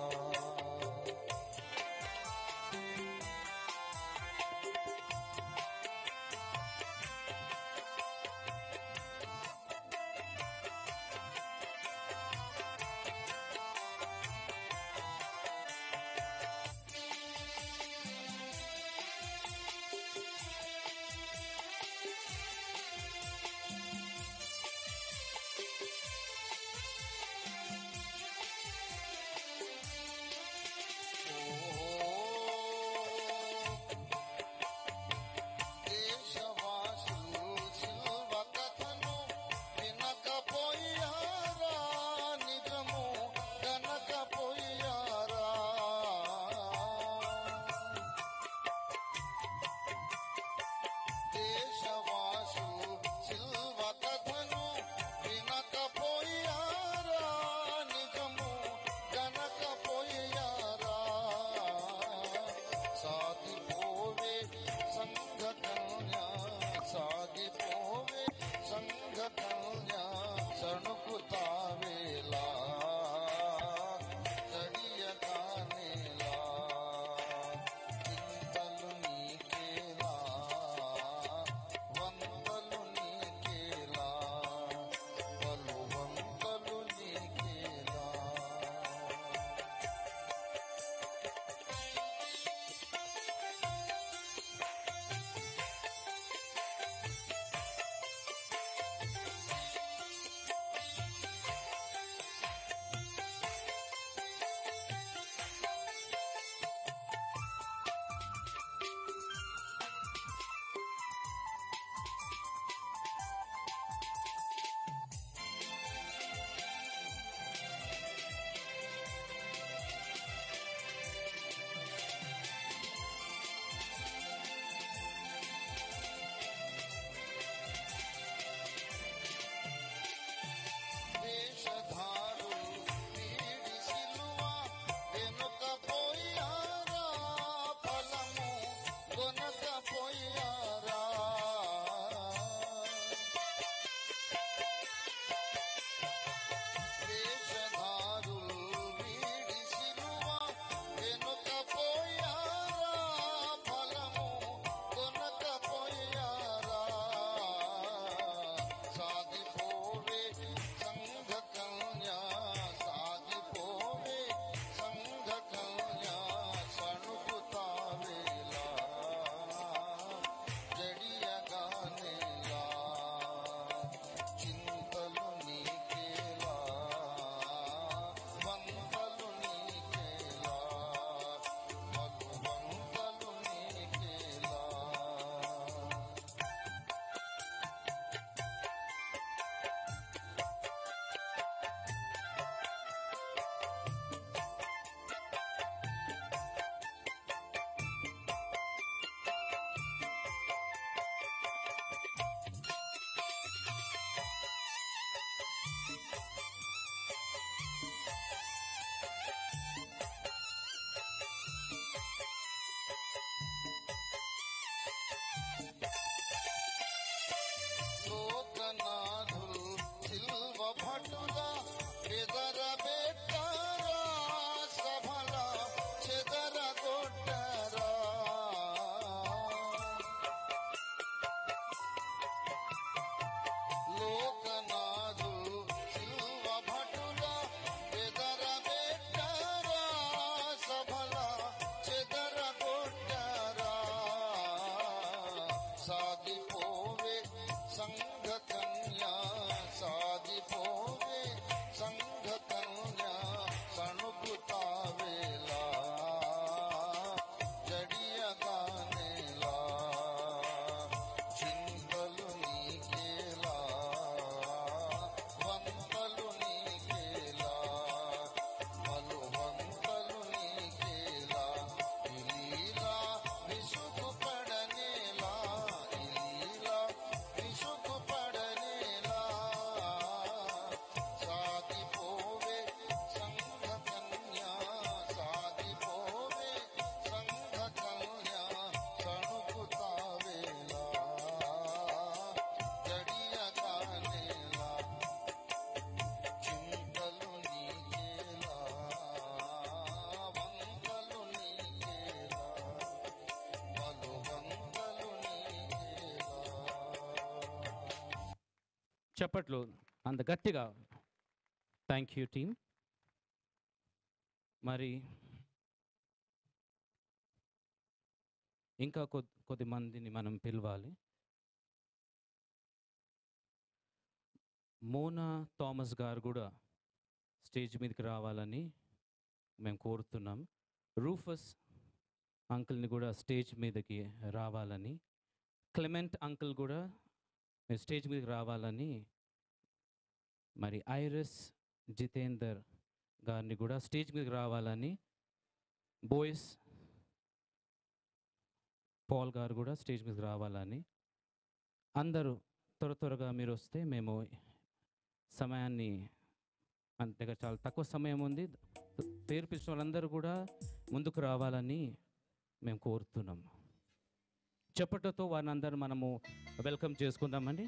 దేశవాసులు శిల్వ కథను వినకపోయారా నిజము గనకపోయారా దేశవాసులు శిల్వ కథను వినకపోయారా నిజము గనకపోయారా సాగిపోవే సంఘ కన్యా సాగిపోవే సంఘ కన్యా సణుకుతావేలా జడియగానేలా చింతలు నీకేలా వంతలు నీకేలా బలువంతలు నీకేలా వేషధారులు వీడి సిలువ వెనుకపోయారా ఫలము కొనకపోయారా వేషధారులు వీడి సిలువ వెనుకపోయారా ఫలము కొనకపోయారా సాగిపోవే సంఘ కన్యా సాగిపోవే సంఘ కన్యా సణుకుతావేలా జడియగానేలా చింతలు నీకేలా వంతలు నీకేలా మధువంతలు నీకేలా లోకనాథులు సిల్వ భటుల బెదరబెట్టారా సభల చెదరగొట్టరా చప్పట్లు అంత గట్టిగా థ్యాంక్ యూ టీమ్ మరి ఇంకా కొద్ది కొద్ది మందిని మనం పిలవాలి మోనా థామస్ గారు కూడా స్టేజ్ మీదకి రావాలని మేము కోరుతున్నాం రూఫస్ అంకుల్ని కూడా స్టేజ్ మీదకి రావాలని క్లెమెంట్ అంకుల్ కూడా మీరు స్టేజ్ మీదకి రావాలని మరి ఐరస్ జితేందర్ గారిని కూడా స్టేజ్ మీదకి రావాలని బోయ్స్ పాల్ గారు కూడా స్టేజ్ మీదకి రావాలని అందరూ త్వర త్వరగా మీరు వస్తే మేము సమయాన్ని మన దగ్గర చాలా తక్కువ సమయం ఉంది పేరు పిలిచిన వాళ్ళందరూ కూడా ముందుకు రావాలని మేము కోరుతున్నాం చెప్పటతో వారిని అందరూ మనము వెల్కమ్ చేసుకుందామండి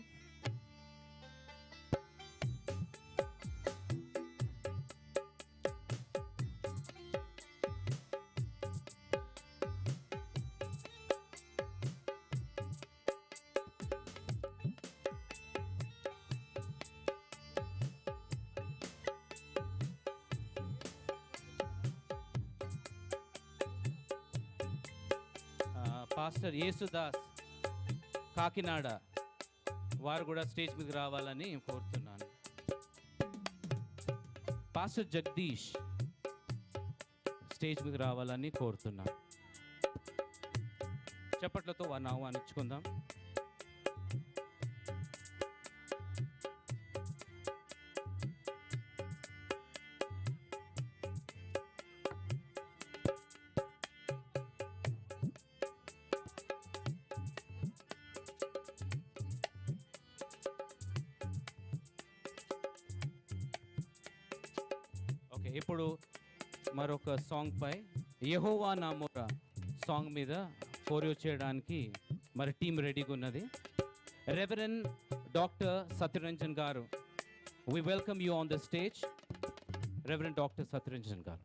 ఆ, పాస్టర్ యేసుదాస్ కాకినాడ వారు కూడా స్టేజ్ మీదకి రావాలని కోరుతున్నాను పాస్టర్ జగదీష్ స్టేజ్ మీదకి రావాలని కోరుతున్నాను చప్పట్లతో వారిని ఆహ్వానించుకుందాం ఓకే ఇప్పుడు మరొక సాంగ్ పై యెహోవా నామోరా సాంగ్ మీద కోరియో చేయడానికి మరి టీం రెడీగా ఉన్నది రెవరెన్ డాక్టర్ సత్యరంజన్ గారు we welcome you on the stage reverend doctor Satyaranjan గారు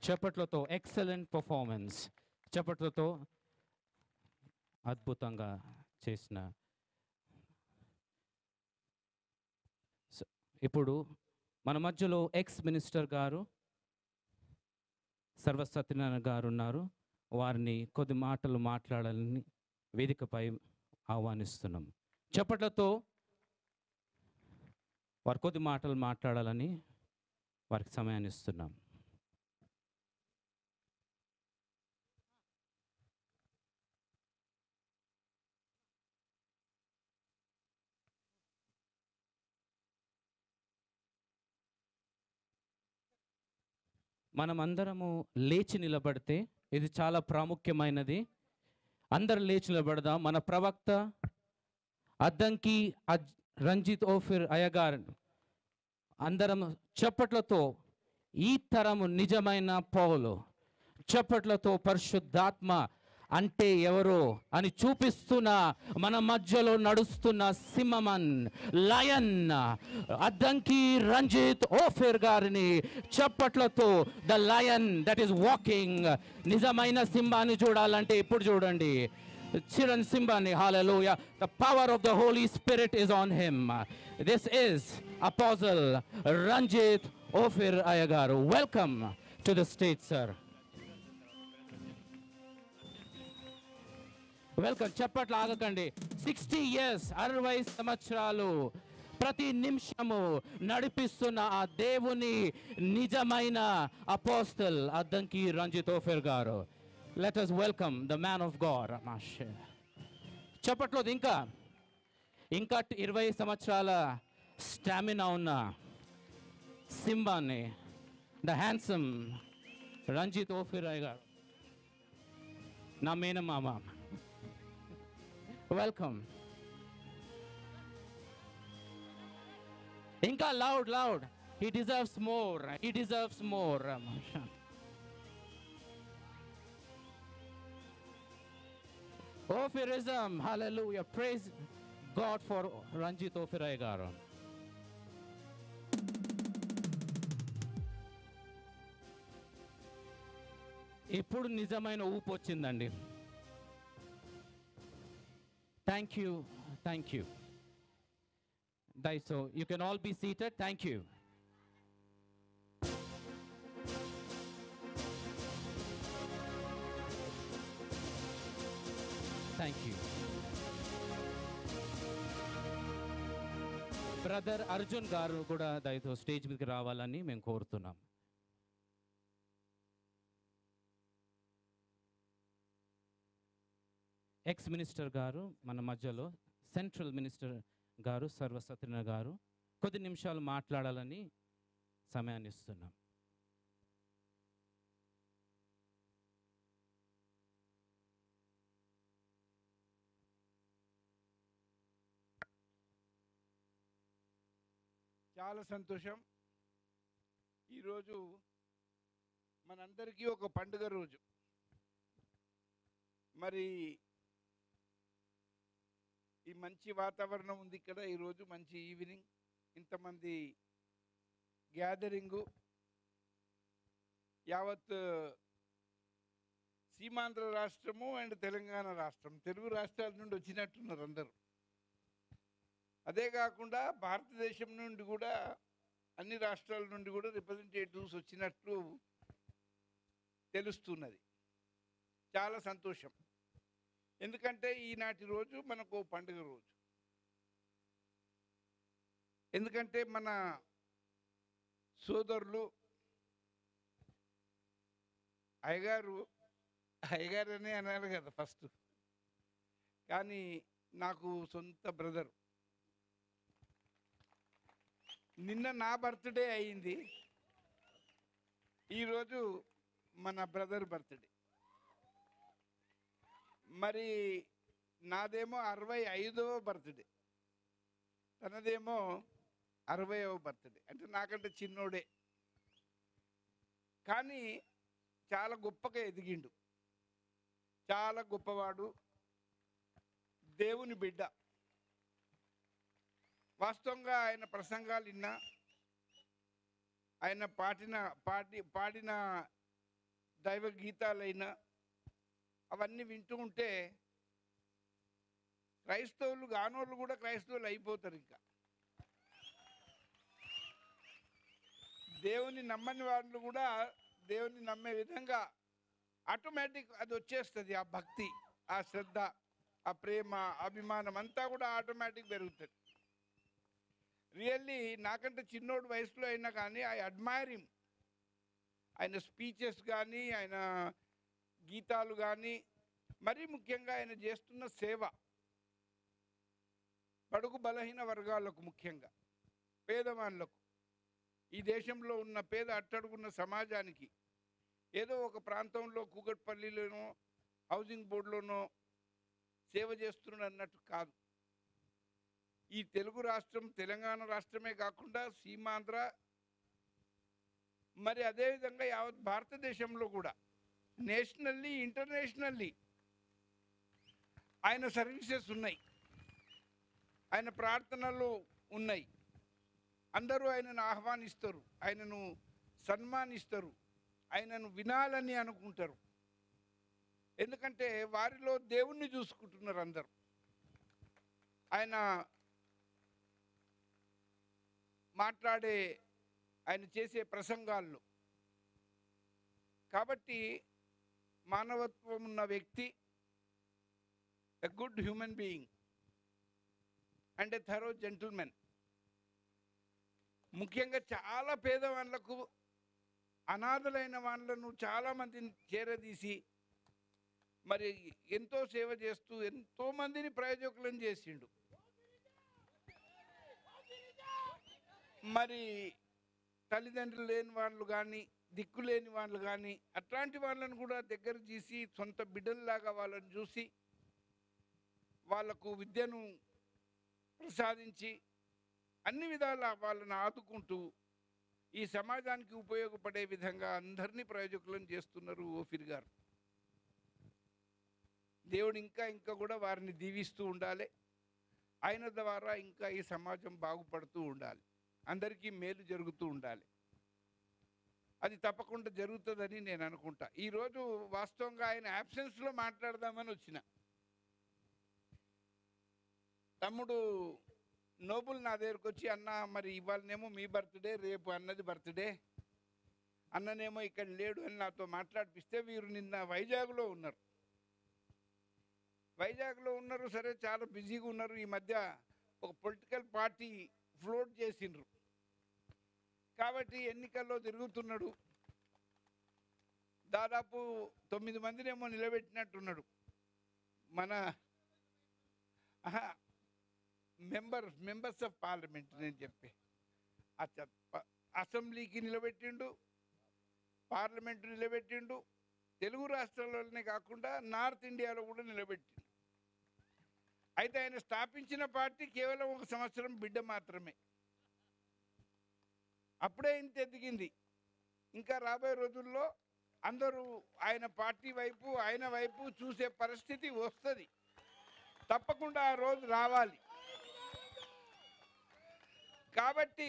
చప్పట్లతో ఎక్సలెంట్ పర్ఫార్మెన్స్ చప్పట్లతో అద్భుతంగా చేసిన స- ఇప్పుడు మన మధ్యలో ఎక్స్ మినిస్టర్ గారు సర్వసత్యనారాయణ గారు ఉన్నారు వారిని కొద్ది మాటలు మాట్లాడాలని వేదికపై ఆహ్వానిస్తున్నాం చప్పట్లతో వారు కొద్ది మాటలు మాట్లాడాలని వారికి సమయాన్ని ఇస్తున్నాం మనమందరము లేచి నిలబడితే ఇది చాలా ప్రాముఖ్యమైనది అందరు లేచి నిలబడదాం మన ప్రవక్త అద్దంకి అజ్ రంజిత్ ఓఫిర్ అయ్యగారు అందరం చప్పట్లతో ఈ తరము నిజమైన పౌలు చప్పట్లతో పరిశుద్ధాత్మ అంటే ఎవరో అని చూపిస్తున్న మన మధ్యలో నడుస్తున్న సింహమన్ లయన్ అద్దంకి రంజిత్ ఓఫిర్ గారిని చప్పట్లతో the lion that is walking నిజమైన సింహాన్ని చూడాలంటే ఇప్పుడు చూడండి చిరణ్ సింబాని hallelujah the power of the holy spirit is on him this is apostle ranjit ofir ayagaru welcome to the stage sir welcome చప్పట్లు ఆగకండి సిక్స్టీ ఇయర్స్ అరవై సంవత్సరాలు ప్రతి నిమిషము నడిపిస్తున్న ఆ దేవుని నిజమైన అపోస్తల్ అద్దంకి రంజిత్ ఓఫెర్ గారు let us welcome the man of God చప్పట్లో ఇంకా ఇంకా ఇరవై సంవత్సరాల స్టామినా ఉన్న సింబాని ద హ్యాండ్సమ్ రంజిత్ ఓఫిరాయ్ గారు నా మేనమామ వెల్కమ్ ఇంకా loud loud he deserves more he deserves more Ophirism, hallelujah. Praise God for Ranjit Ophirai garu. ఇప్పుడు నిజమైన ఊపు వచ్చిందండి థ్యాంక్ యూ థ్యాంక్ యూ దై so you can all be seated thank you thank you brother Arjun గారు కూడా దయతో stage మీదకి రావాలని మేము కోరుతున్నాం ఎక్స్ మినిస్టర్ గారు మన మధ్యలో సెంట్రల్ మినిస్టర్ గారు సర్వసత్యన గారు కొద్ది నిమిషాలు మాట్లాడాలని సమయాన్ని ఇస్తున్నాం చాలా సంతోషం ఈరోజు మనందరికీ ఒక పండుగ రోజు మరి ఈ మంచి వాతావరణం ఉంది ఇక్కడ ఈరోజు మంచి ఈవినింగ్ ఇంతమంది గ్యాదరింగు యావత్ సీమాంధ్ర రాష్ట్రము అండ్ తెలంగాణ రాష్ట్రం తెలుగు రాష్ట్రాల నుండి వచ్చినట్టున్నారు అందరూ అదే కాకుండా భారతదేశం నుండి కూడా అన్ని రాష్ట్రాల నుండి కూడా రిప్రజెంటేటివ్స్ వచ్చినట్లు తెలుస్తున్నది చాలా సంతోషం ఎందుకంటే ఈనాటి రోజు మనకు ఓ పండుగ రోజు ఎందుకంటే మన సోదరులు అయ్యగారు అయ్యగారు అనే అనాలి కదా ఫస్ట్ కానీ నాకు సొంత బ్రదర్ నిన్న నా బర్త్డే అయింది ఈరోజు మన బ్రదర్ బర్త్డే మరి నాదేమో అరవై ఐదవ బర్త్డే తనదేమో అరవైవ బర్త్డే అంటే నాకంటే చిన్నోడే కానీ చాలా గొప్పగా ఎదిగిండు చాలా గొప్పవాడు దేవుని బిడ్డ వాస్తవంగా ఆయన ప్రసంగాలు విన్నా ఆయన పాటిన పాటి పాడిన దైవ గీతాలైనా అవన్నీ వింటూ ఉంటే క్రైస్తవులు కానోళ్ళు కూడా క్రైస్తవులు అయిపోతారు ఇంకా దేవుని నమ్మని వాళ్ళు కూడా దేవుని నమ్మే విధంగా ఆటోమేటిక్ అది వచ్చేస్తుంది ఆ భక్తి ఆ శ్రద్ధ ఆ ప్రేమ అభిమానం అంతా కూడా ఆటోమేటిక్ పెరుగుతుంది రియల్లీ నాకంటే చిన్నోడు వయసులో అయినా కానీ ఐ అడ్మైర్ హిమ్ ఆయన స్పీచెస్ కానీ ఆయన గీతాలు కానీ మరీ ముఖ్యంగా ఆయన చేస్తున్న సేవ బడుగు బలహీన వర్గాలకు ముఖ్యంగా పేదవాళ్ళకు ఈ దేశంలో ఉన్న పేద అట్టడుగున్న సమాజానికి ఏదో ఒక ప్రాంతంలో కూకట్పల్లిలోనో హౌసింగ్ బోర్డులోనో సేవ చేస్తున్నాడు అన్నట్టు కాదు ఈ తెలుగు రాష్ట్రం తెలంగాణ రాష్ట్రమే కాకుండా సీమాంధ్ర మరి అదేవిధంగా యావత్ భారతదేశంలో కూడా నేషనల్లీ ఇంటర్నేషనల్లీ ఆయన సర్వీసెస్ ఉన్నాయి ఆయన ప్రార్థనలు ఉన్నాయి అందరూ ఆయనను ఆహ్వానిస్తారు ఆయనను సన్మానిస్తారు ఆయనను వినాలని అనుకుంటారు ఎందుకంటే వారిలో దేవుణ్ణి చూసుకుంటున్నారు అందరూ ఆయన మాట్లాడే ఆయన చేసే ప్రసంగాల్లో కాబట్టి మానవత్వం ఉన్న వ్యక్తి a good human being and a thorough gentlemen ముఖ్యంగా చాలా పేదవాళ్లకు అనాథలైన వాళ్ళను చాలా మందిని చేరదీసి మరి ఎంతో సేవ చేస్తూ ఎంతో మందిని ప్రయోజకులను చేసిండు మరి తల్లిదండ్రులు లేని వాళ్ళు కానీ దిక్కు లేని వాళ్ళు కానీ అట్లాంటి వాళ్ళని కూడా దగ్గర తీసి సొంత బిడ్డల్లాగా వాళ్ళని చూసి వాళ్ళకు విద్యను ప్రసాదించి అన్ని విధాల వాళ్ళని ఆదుకుంటూ ఈ సమాజానికి ఉపయోగపడే విధంగా అందరినీ ప్రయోజకులను చేస్తున్నారు ఓఫిర్ గారు దేవుడు ఇంకా ఇంకా కూడా వారిని దీవిస్తూ ఉండాలి ఆయన ద్వారా ఇంకా ఈ సమాజం బాగుపడుతూ ఉండాలి అందరికీ మేలు జరుగుతూ ఉండాలి అది తప్పకుండా జరుగుతుందని నేను అనుకుంటా ఈరోజు వాస్తవంగా ఆయన యాబ్సెన్స్లో మాట్లాడదామని వచ్చిన తమ్ముడు నోబుల్ నా దగ్గరకు వచ్చి అన్న మరి ఇవాళనేమో మీ బర్త్డే రేపు అన్నది బర్త్డే అన్ననేమో ఇక్కడ లేడు అని నాతో మాట్లాడిపిస్తే వీరు నిన్న వైజాగ్లో ఉన్నారు వైజాగ్లో ఉన్నారు సరే చాలా బిజీగా ఉన్నారు ఈ మధ్య ఒక పొలిటికల్ పార్టీ ఫ్లోట్ చేసిండ్రు కాబట్టి ఎన్నికల్లో తిరుగుతున్నాడు దాదాపు తొమ్మిది మందినేమో నిలబెట్టినట్టున్నాడు మన మెంబర్ మెంబర్స్ ఆఫ్ పార్లమెంట్ నేను చెప్పి అచ్చ ప- అసెంబ్లీకి నిలబెట్టిండు పార్లమెంట్ నిలబెట్టిండు తెలుగు రాష్ట్రాల్లోనే కాకుండా నార్త్ ఇండియాలో కూడా నిలబెట్టిండు అయితే ఆయన స్థాపించిన పార్టీ కేవలం ఒక సంవత్సరం బిడ్డ మాత్రమే అప్పుడే ఇంత ఎదిగింది ఇంకా రాబోయే రోజుల్లో అందరూ ఆయన పార్టీ వైపు ఆయన వైపు చూసే పరిస్థితి వస్తుంది తప్పకుండా ఆ రోజు రావాలి కాబట్టి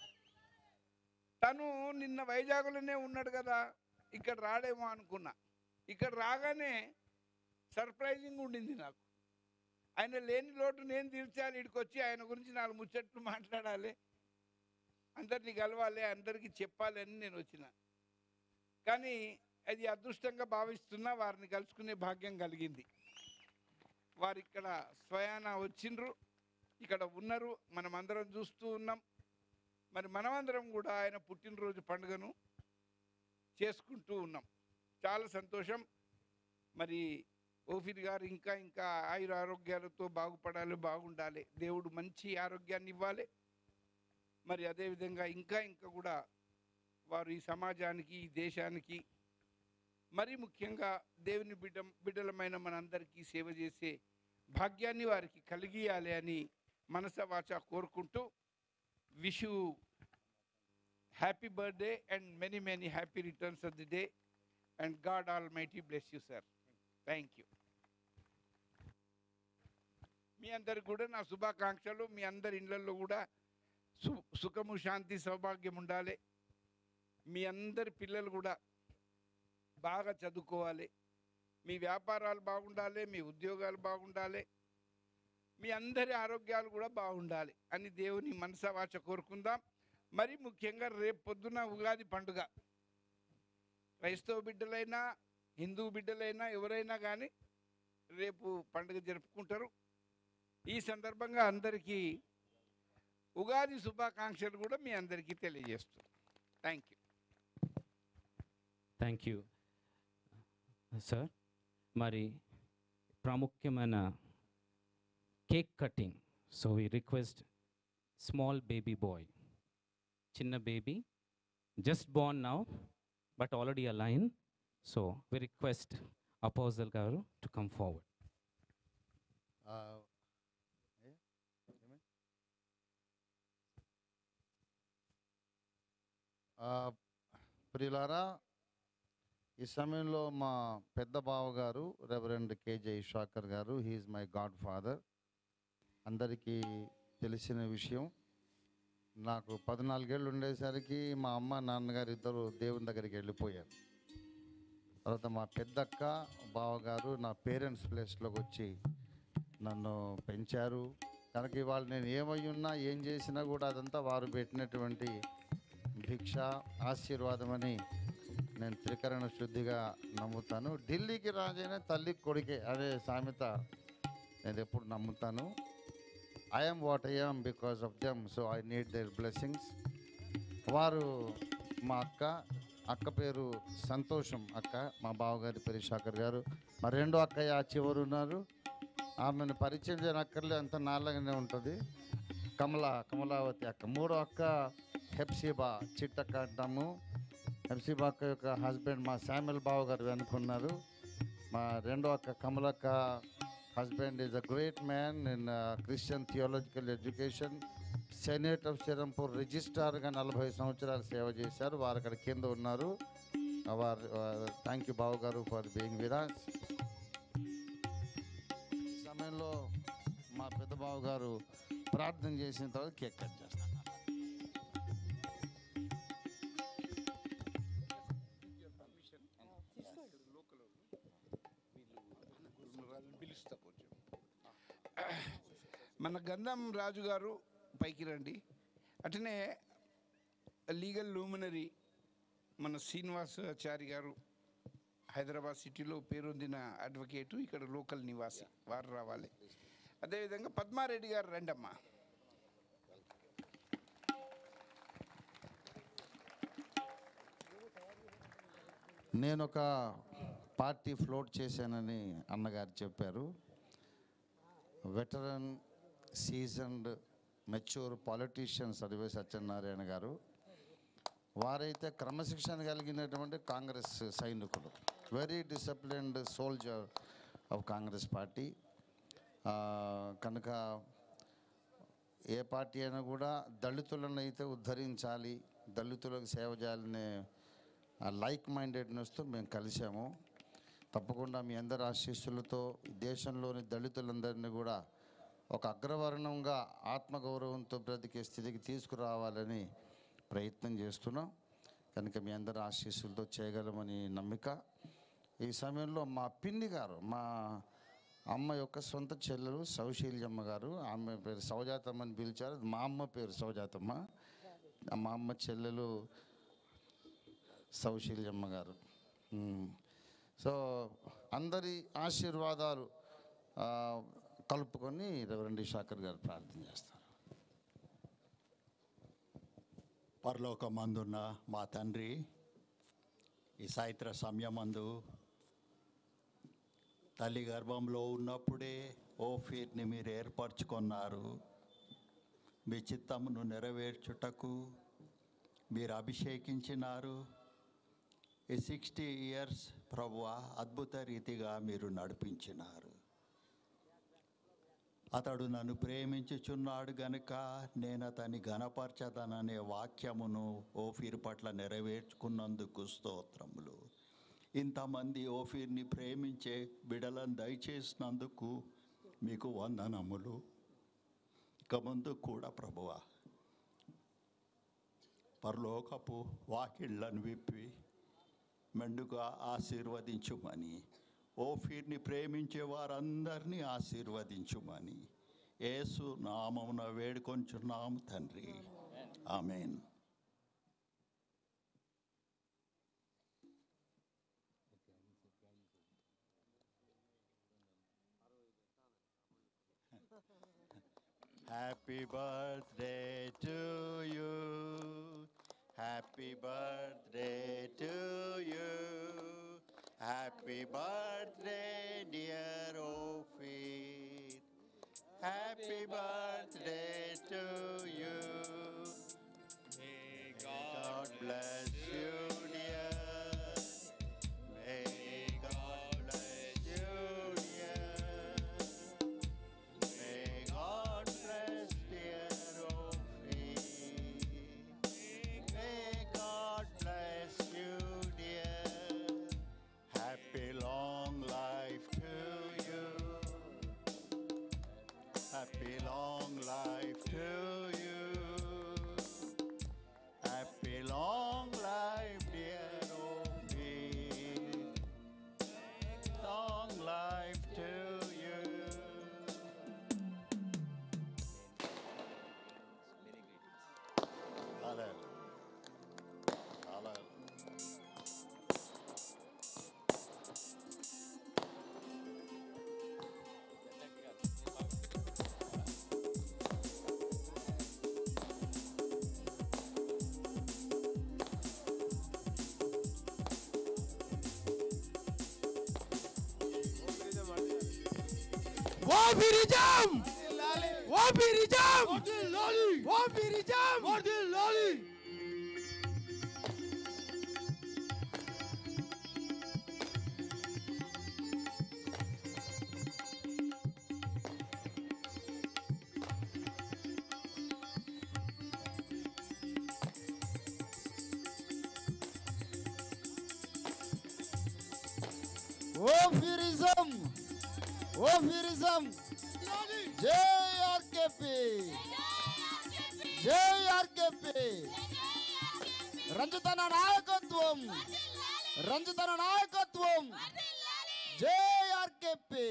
తను నిన్న వైజాగ్లోనే ఉన్నాడు కదా ఇక్కడ రాడేమో అనుకున్నా ఇక్కడ రాగానే సర్ప్రైజింగ్ ఉండింది నాకు ఆయన లేని లోటు నేను తీర్చాలి ఇక్కడికి వచ్చి ఆయన గురించి నాలుగు ముచ్చట్లు మాట్లాడాలి అందరినీ కలవాలి అందరికీ చెప్పాలి అని నేను వచ్చిన కానీ అది అదృష్టంగా భావిస్తున్నా వారిని కలుసుకునే భాగ్యం కలిగింది వారు ఇక్కడ స్వయాన వచ్చిండ్రు ఇక్కడ ఉన్నారు మనం అందరం చూస్తూ ఉన్నాం మరి మనమందరం కూడా ఆయన పుట్టినరోజు పండుగను చేసుకుంటూ ఉన్నాం చాలా సంతోషం మరి ఓఫీర్ గారు ఇంకా ఇంకా ఆయుర ఆరోగ్యాలతో బాగుపడాలి బాగుండాలి దేవుడు మంచి ఆరోగ్యాన్ని ఇవ్వాలి మరి అదేవిధంగా ఇంకా ఇంకా కూడా వారు ఈ సమాజానికి ఈ దేశానికి మరి ముఖ్యంగా దేవుని బిడ్డ బిడ్డలమైన మనందరికీ సేవ చేసే భాగ్యాన్ని వారికి కలిగియాలి అని మనస వాచ కోరుకుంటూ wish you happy birthday and many many happy returns of the day and God almighty bless you sir thank you మీ అందరికి కూడా నా శుభాకాంక్షలు మీ అందరి ఇళ్ళల్లో కూడా సు సుఖము శాంతి సౌభాగ్యం ఉండాలి మీ అందరి పిల్లలు కూడా బాగా చదువుకోవాలి మీ వ్యాపారాలు బాగుండాలి మీ ఉద్యోగాలు బాగుండాలి మీ అందరి ఆరోగ్యాలు కూడా బాగుండాలి అని దేవుని మనసవాచ కోరుకుందాం మరి ముఖ్యంగా రేపు పొద్దున ఉగాది పండుగ క్రైస్తవ బిడ్డలైనా హిందూ బిడ్డలైనా ఎవరైనా కానీ రేపు పండుగ జరుపుకుంటారు ఈ సందర్భంగా అందరికీ ఉగాది శుభాకాంక్షలు కూడా మీ అందరికీ తెలియజేస్తున్నాను thank you thank you sir మరి ప్రాముఖ్యమైన cake cutting so we request small baby boy చిన్న baby just born now but already a line so we request అపోజల్ గారు టు కమ్ ఫార్వర్డ్ ఆ, ఏ? ఏమి? ఆ, ప్రియులారా ఈ సమయంలో మా పెద్ద బావ గారు రెవరెండ్ కేజే ఇషాకర్ గారు హీఈస్ మై గాడ్ ఫాదర్ అందరికీ తెలిసిన విషయం నాకు పద్నాలుగేళ్ళు ఉండేసరికి మా అమ్మ నాన్నగారు ఇద్దరు దేవుని దగ్గరికి వెళ్ళిపోయారు తర్వాత మా పెద్దక్క బావగారు నా పేరెంట్స్ ప్లేస్లోకి వచ్చి నన్ను పెంచారు కనుక ఇవాళ నేను ఏమై ఉన్నా ఏం చేసినా కూడా అదంతా వారు పెట్టినటువంటి భిక్ష ఆశీర్వాదమని నేను త్రికరణ శుద్ధిగా నమ్ముతాను ఢిల్లీకి రాజైన తల్లి కొడుకే అనే సామెత నేను ఎప్పుడు నమ్ముతాను I'm what I'm because of them so I need their blessings వారు మా అక్క అక్క పేరు సంతోషం అక్క మా బావగారి పేరు శాకర్ గారు మా రెండో అక్కయ్య ఆ చివరు ఉన్నారు ఆమెను పరిచయం చేయనక్కర్లే అంత నాలుగానే ఉంటుంది కమల కమలావతి అక్క మూడో అక్క హెప్సిబా చిట్టక్క అంటాము హెప్సిబా అక్క యొక్క హస్బెండ్ మా శామ్యుల్ బావ గారు వెనుకున్నారు మా రెండో అక్క కమలక్క husband is a great man in Christian theological education senate of Serampore రిజిస్ట్రార్గా నలభై సంవత్సరాలు సేవ చేశారు వారు అక్కడ కింద ఉన్నారు వారు థ్యాంక్ యూ బావు గారు ఫర్ బీయింగ్ విరాజ్ ఈ సమయంలో మా పెద్ద బావ గారు ప్రార్థన చేసిన తర్వాత కేక్ కట్ చేస్తాను పిలుస్తా కొంచెం మన గంధం రాజు గారు పైకి రండి అట్లనే లీగల్ లూమినరీ మన శ్రీనివాసాచారి గారు హైదరాబాద్ సిటీలో పేరొందిన అడ్వకేటు ఇక్కడ లోకల్ నివాసి వారు రావాలి అదేవిధంగా పద్మారెడ్డి గారు రండమ్మా నేను ఒక పార్టీ ఫ్లోట్ చేశానని అన్నగారు చెప్పారు veteran seasoned mature politician Sarvey Satyanarayana గారు వారైతే క్రమశిక్షణ కలిగినటువంటి కాంగ్రెస్ సైనికులు very disciplined soldier of Congress party కనుక ఏ పార్టీ అయినా కూడా దళితులను అయితే ఉద్ధరించాలి దళితులకు సేవ చేయాలనే లైక్ మైండెడ్నెస్తో మేము కలిసాము తప్పకుండా మీ అందరి ఆశీస్సులతో ఈ దేశంలోని దళితులందరినీ కూడా ఒక అగ్రవర్ణంగా ఆత్మగౌరవంతో బ్రతికే స్థితికి తీసుకురావాలని ప్రయత్నం చేస్తున్నాం కనుక మీ అందరి ఆశీస్సులతో చేయగలమని నమ్మిక ఈ సమయంలో మా పిన్ని గారు మా అమ్మ యొక్క సొంత చెల్లెలు సౌశీల్యమ్మ గారు ఆమె పేరు సౌజాతమ్మ అని పిలిచారు మా అమ్మ పేరు సౌజాతమ్మ మా అమ్మ చెల్లెలు సౌశీల్యమ్మ గారు మ్మ్. సో అందరి ఆశీర్వాదాలు ఆ, కలుపుకొని రెవరెండ్ శాకర్ గారు ప్రార్థన చేస్తారు పరలోకమందున్న మా తండ్రి ఈ సాయంత్ర సమయమందు తల్లి గర్భంలో ఉన్నప్పుడే ఓఫీర్ని మీరు ఏర్పరచుకున్నారు మీ చిత్తమును నెరవేర్చుటకు మీరు అభిషేకించినారు ఈ సిక్స్టీ ఇయర్స్ ప్రభువ అద్భుత రీతిగా మీరు నడిపించినారు అతడు నన్ను ప్రేమించుచున్నాడు గనుక నేను అతని ఘనపరచదననే వాక్యమును ఓఫీర్ పట్ల నెరవేర్చుకున్నందుకు స్తోత్రములు ఇంతమంది ఓఫీర్ని ప్రేమించే బిడలను దయచేసినందుకు మీకు వందనములు ఇక ముందు కూడా ప్రభువ పరలోకపు వాకిళ్ళను విప్పి మెండుగా ఆశీర్వదించుమని ఓఫీర్ని ప్రేమించే వారందరినీ ఆశీర్వదించుమని యేసు నామమున వేడుకొంచున్నాము తండ్రి amen Happy birthday to you. Happy birthday to you. Happy birthday, dear Ophir. Happy birthday to you. May God bless you, dear. May God bless you, dear. May God bless dear Ophir. May God bless you, dear. Happy long life to you. Happy long life to you. Happy long life, dear Ophir. Long life to you. Hallelujah. Hallelujah. Ophirism Ophirism Ophirism Ophirism Ophirism జై RKP జై RKP రంజితన నాయకత్వం రంజితన నాయకత్వం జై RKP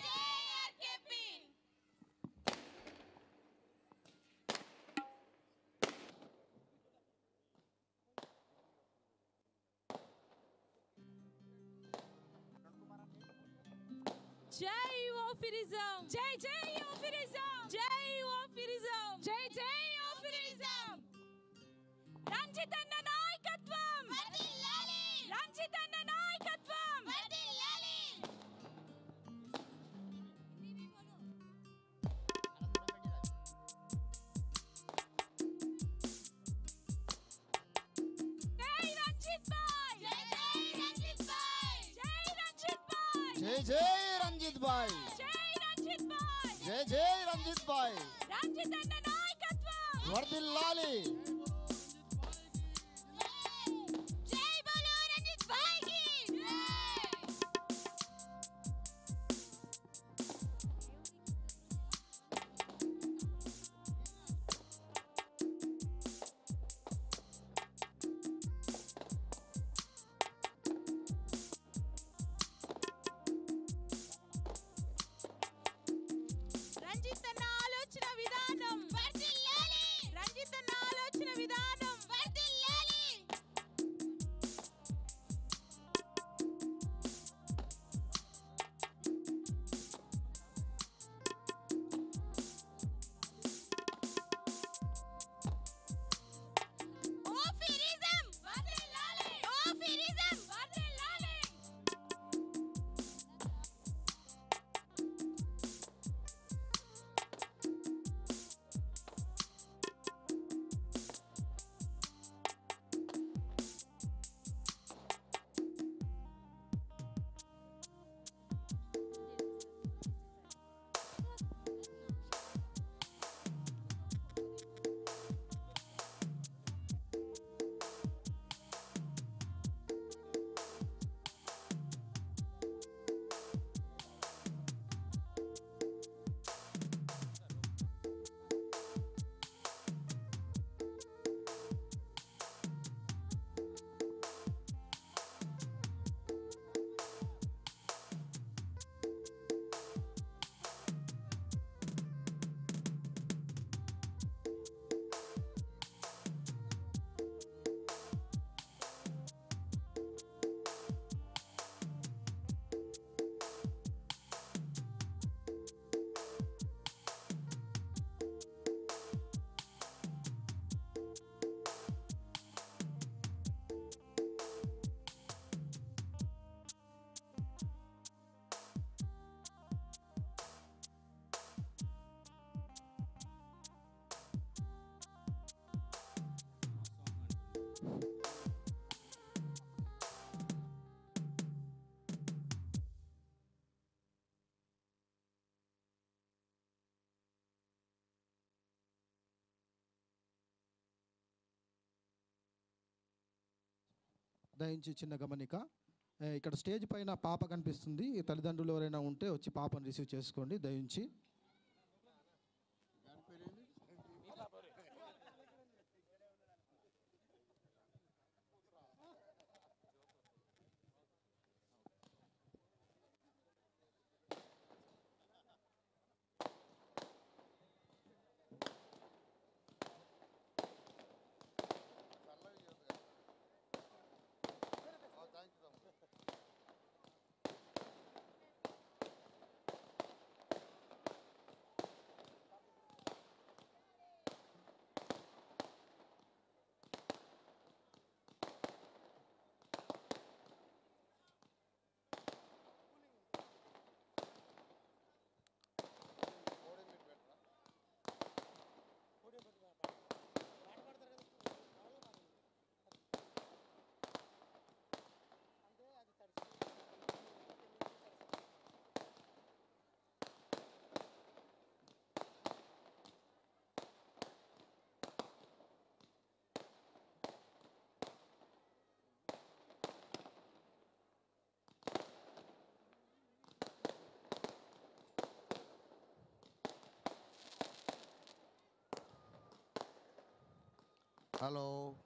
జై ఓఫిరిజం జై జై ఓఫిరిజం జై ఓఫిరిజం జై జై ఓఫిరిజం రంజితన్న నాయకత్వం రంజితన్న నాయకత్వం జై రంజిత్ భాయ్ జై జై రంజిత్ భాయ్ జై రంజిత్ భాయ్ జై జై రంజిత్ బాయ్ జై రంజిత్ భాయ్ జై జై రంజిత్ బాయ్ రంజిత్ అన్న నాయకత్వం వర్దిల్లాలి జై బోలో రంజిత్ భాయ్ కి రంజిత్ అన్న ఆలోచన విధానం రంజిత్ అన్న ఆలోచన దయించి చిన్న గమనిక ఏ, ఇక్కడ స్టేజ్ పైన పాప కనిపిస్తుంది ఈ తల్లిదండ్రులు ఎవరైనా ఉంటే వచ్చి పాపను రిసీవ్ చేసుకోండి దయించి హలో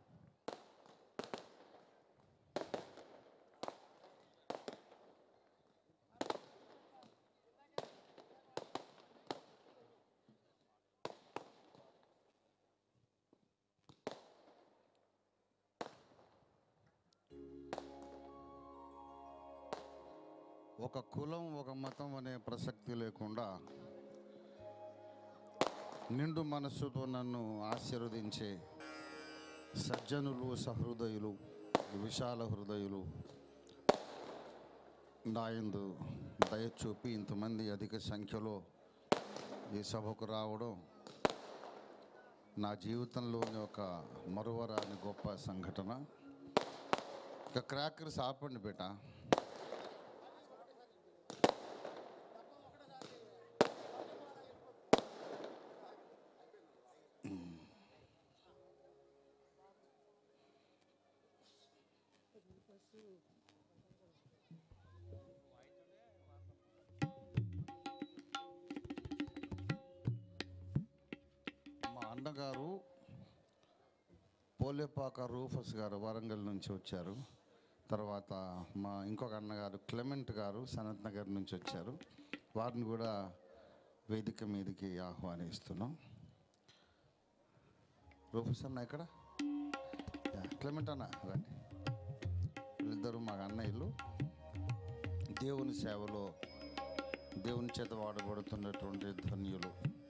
ఒక కులం ఒక మతం అనే ప్రసక్తి లేకుండా నిండు మనస్సుతో నన్ను ఆశీర్వదించే సజ్జనులు సహృదయులు విశాల హృదయులు నాయందు దయ చూపి ఇంతమంది అధిక సంఖ్యలో ఈ సభకు రావడం నా జీవితంలోని ఒక మరువరాని గొప్ప సంఘటన ఇక క్రాకర్స్ ఆపండి బేట మా అన్నగారు పోలేపాక రూఫస్ గారు వరంగల్ నుంచి వచ్చారు తర్వాత మా ఇంకొక అన్నగారు క్లెమెంట్ గారు సనత్ నగర్ నుంచి వచ్చారు వారిని కూడా వేదిక మీదకి ఆహ్వానిస్తున్నాం రూఫస్ అన్న ఎక్కడ యా, క్లెమెంట్ అన్న రండి వీళ్ళిద్దరూ మా అన్నయ్యలు దేవుని సేవలో దేవుని చేత వాడబడుతున్నటువంటి ధన్యులు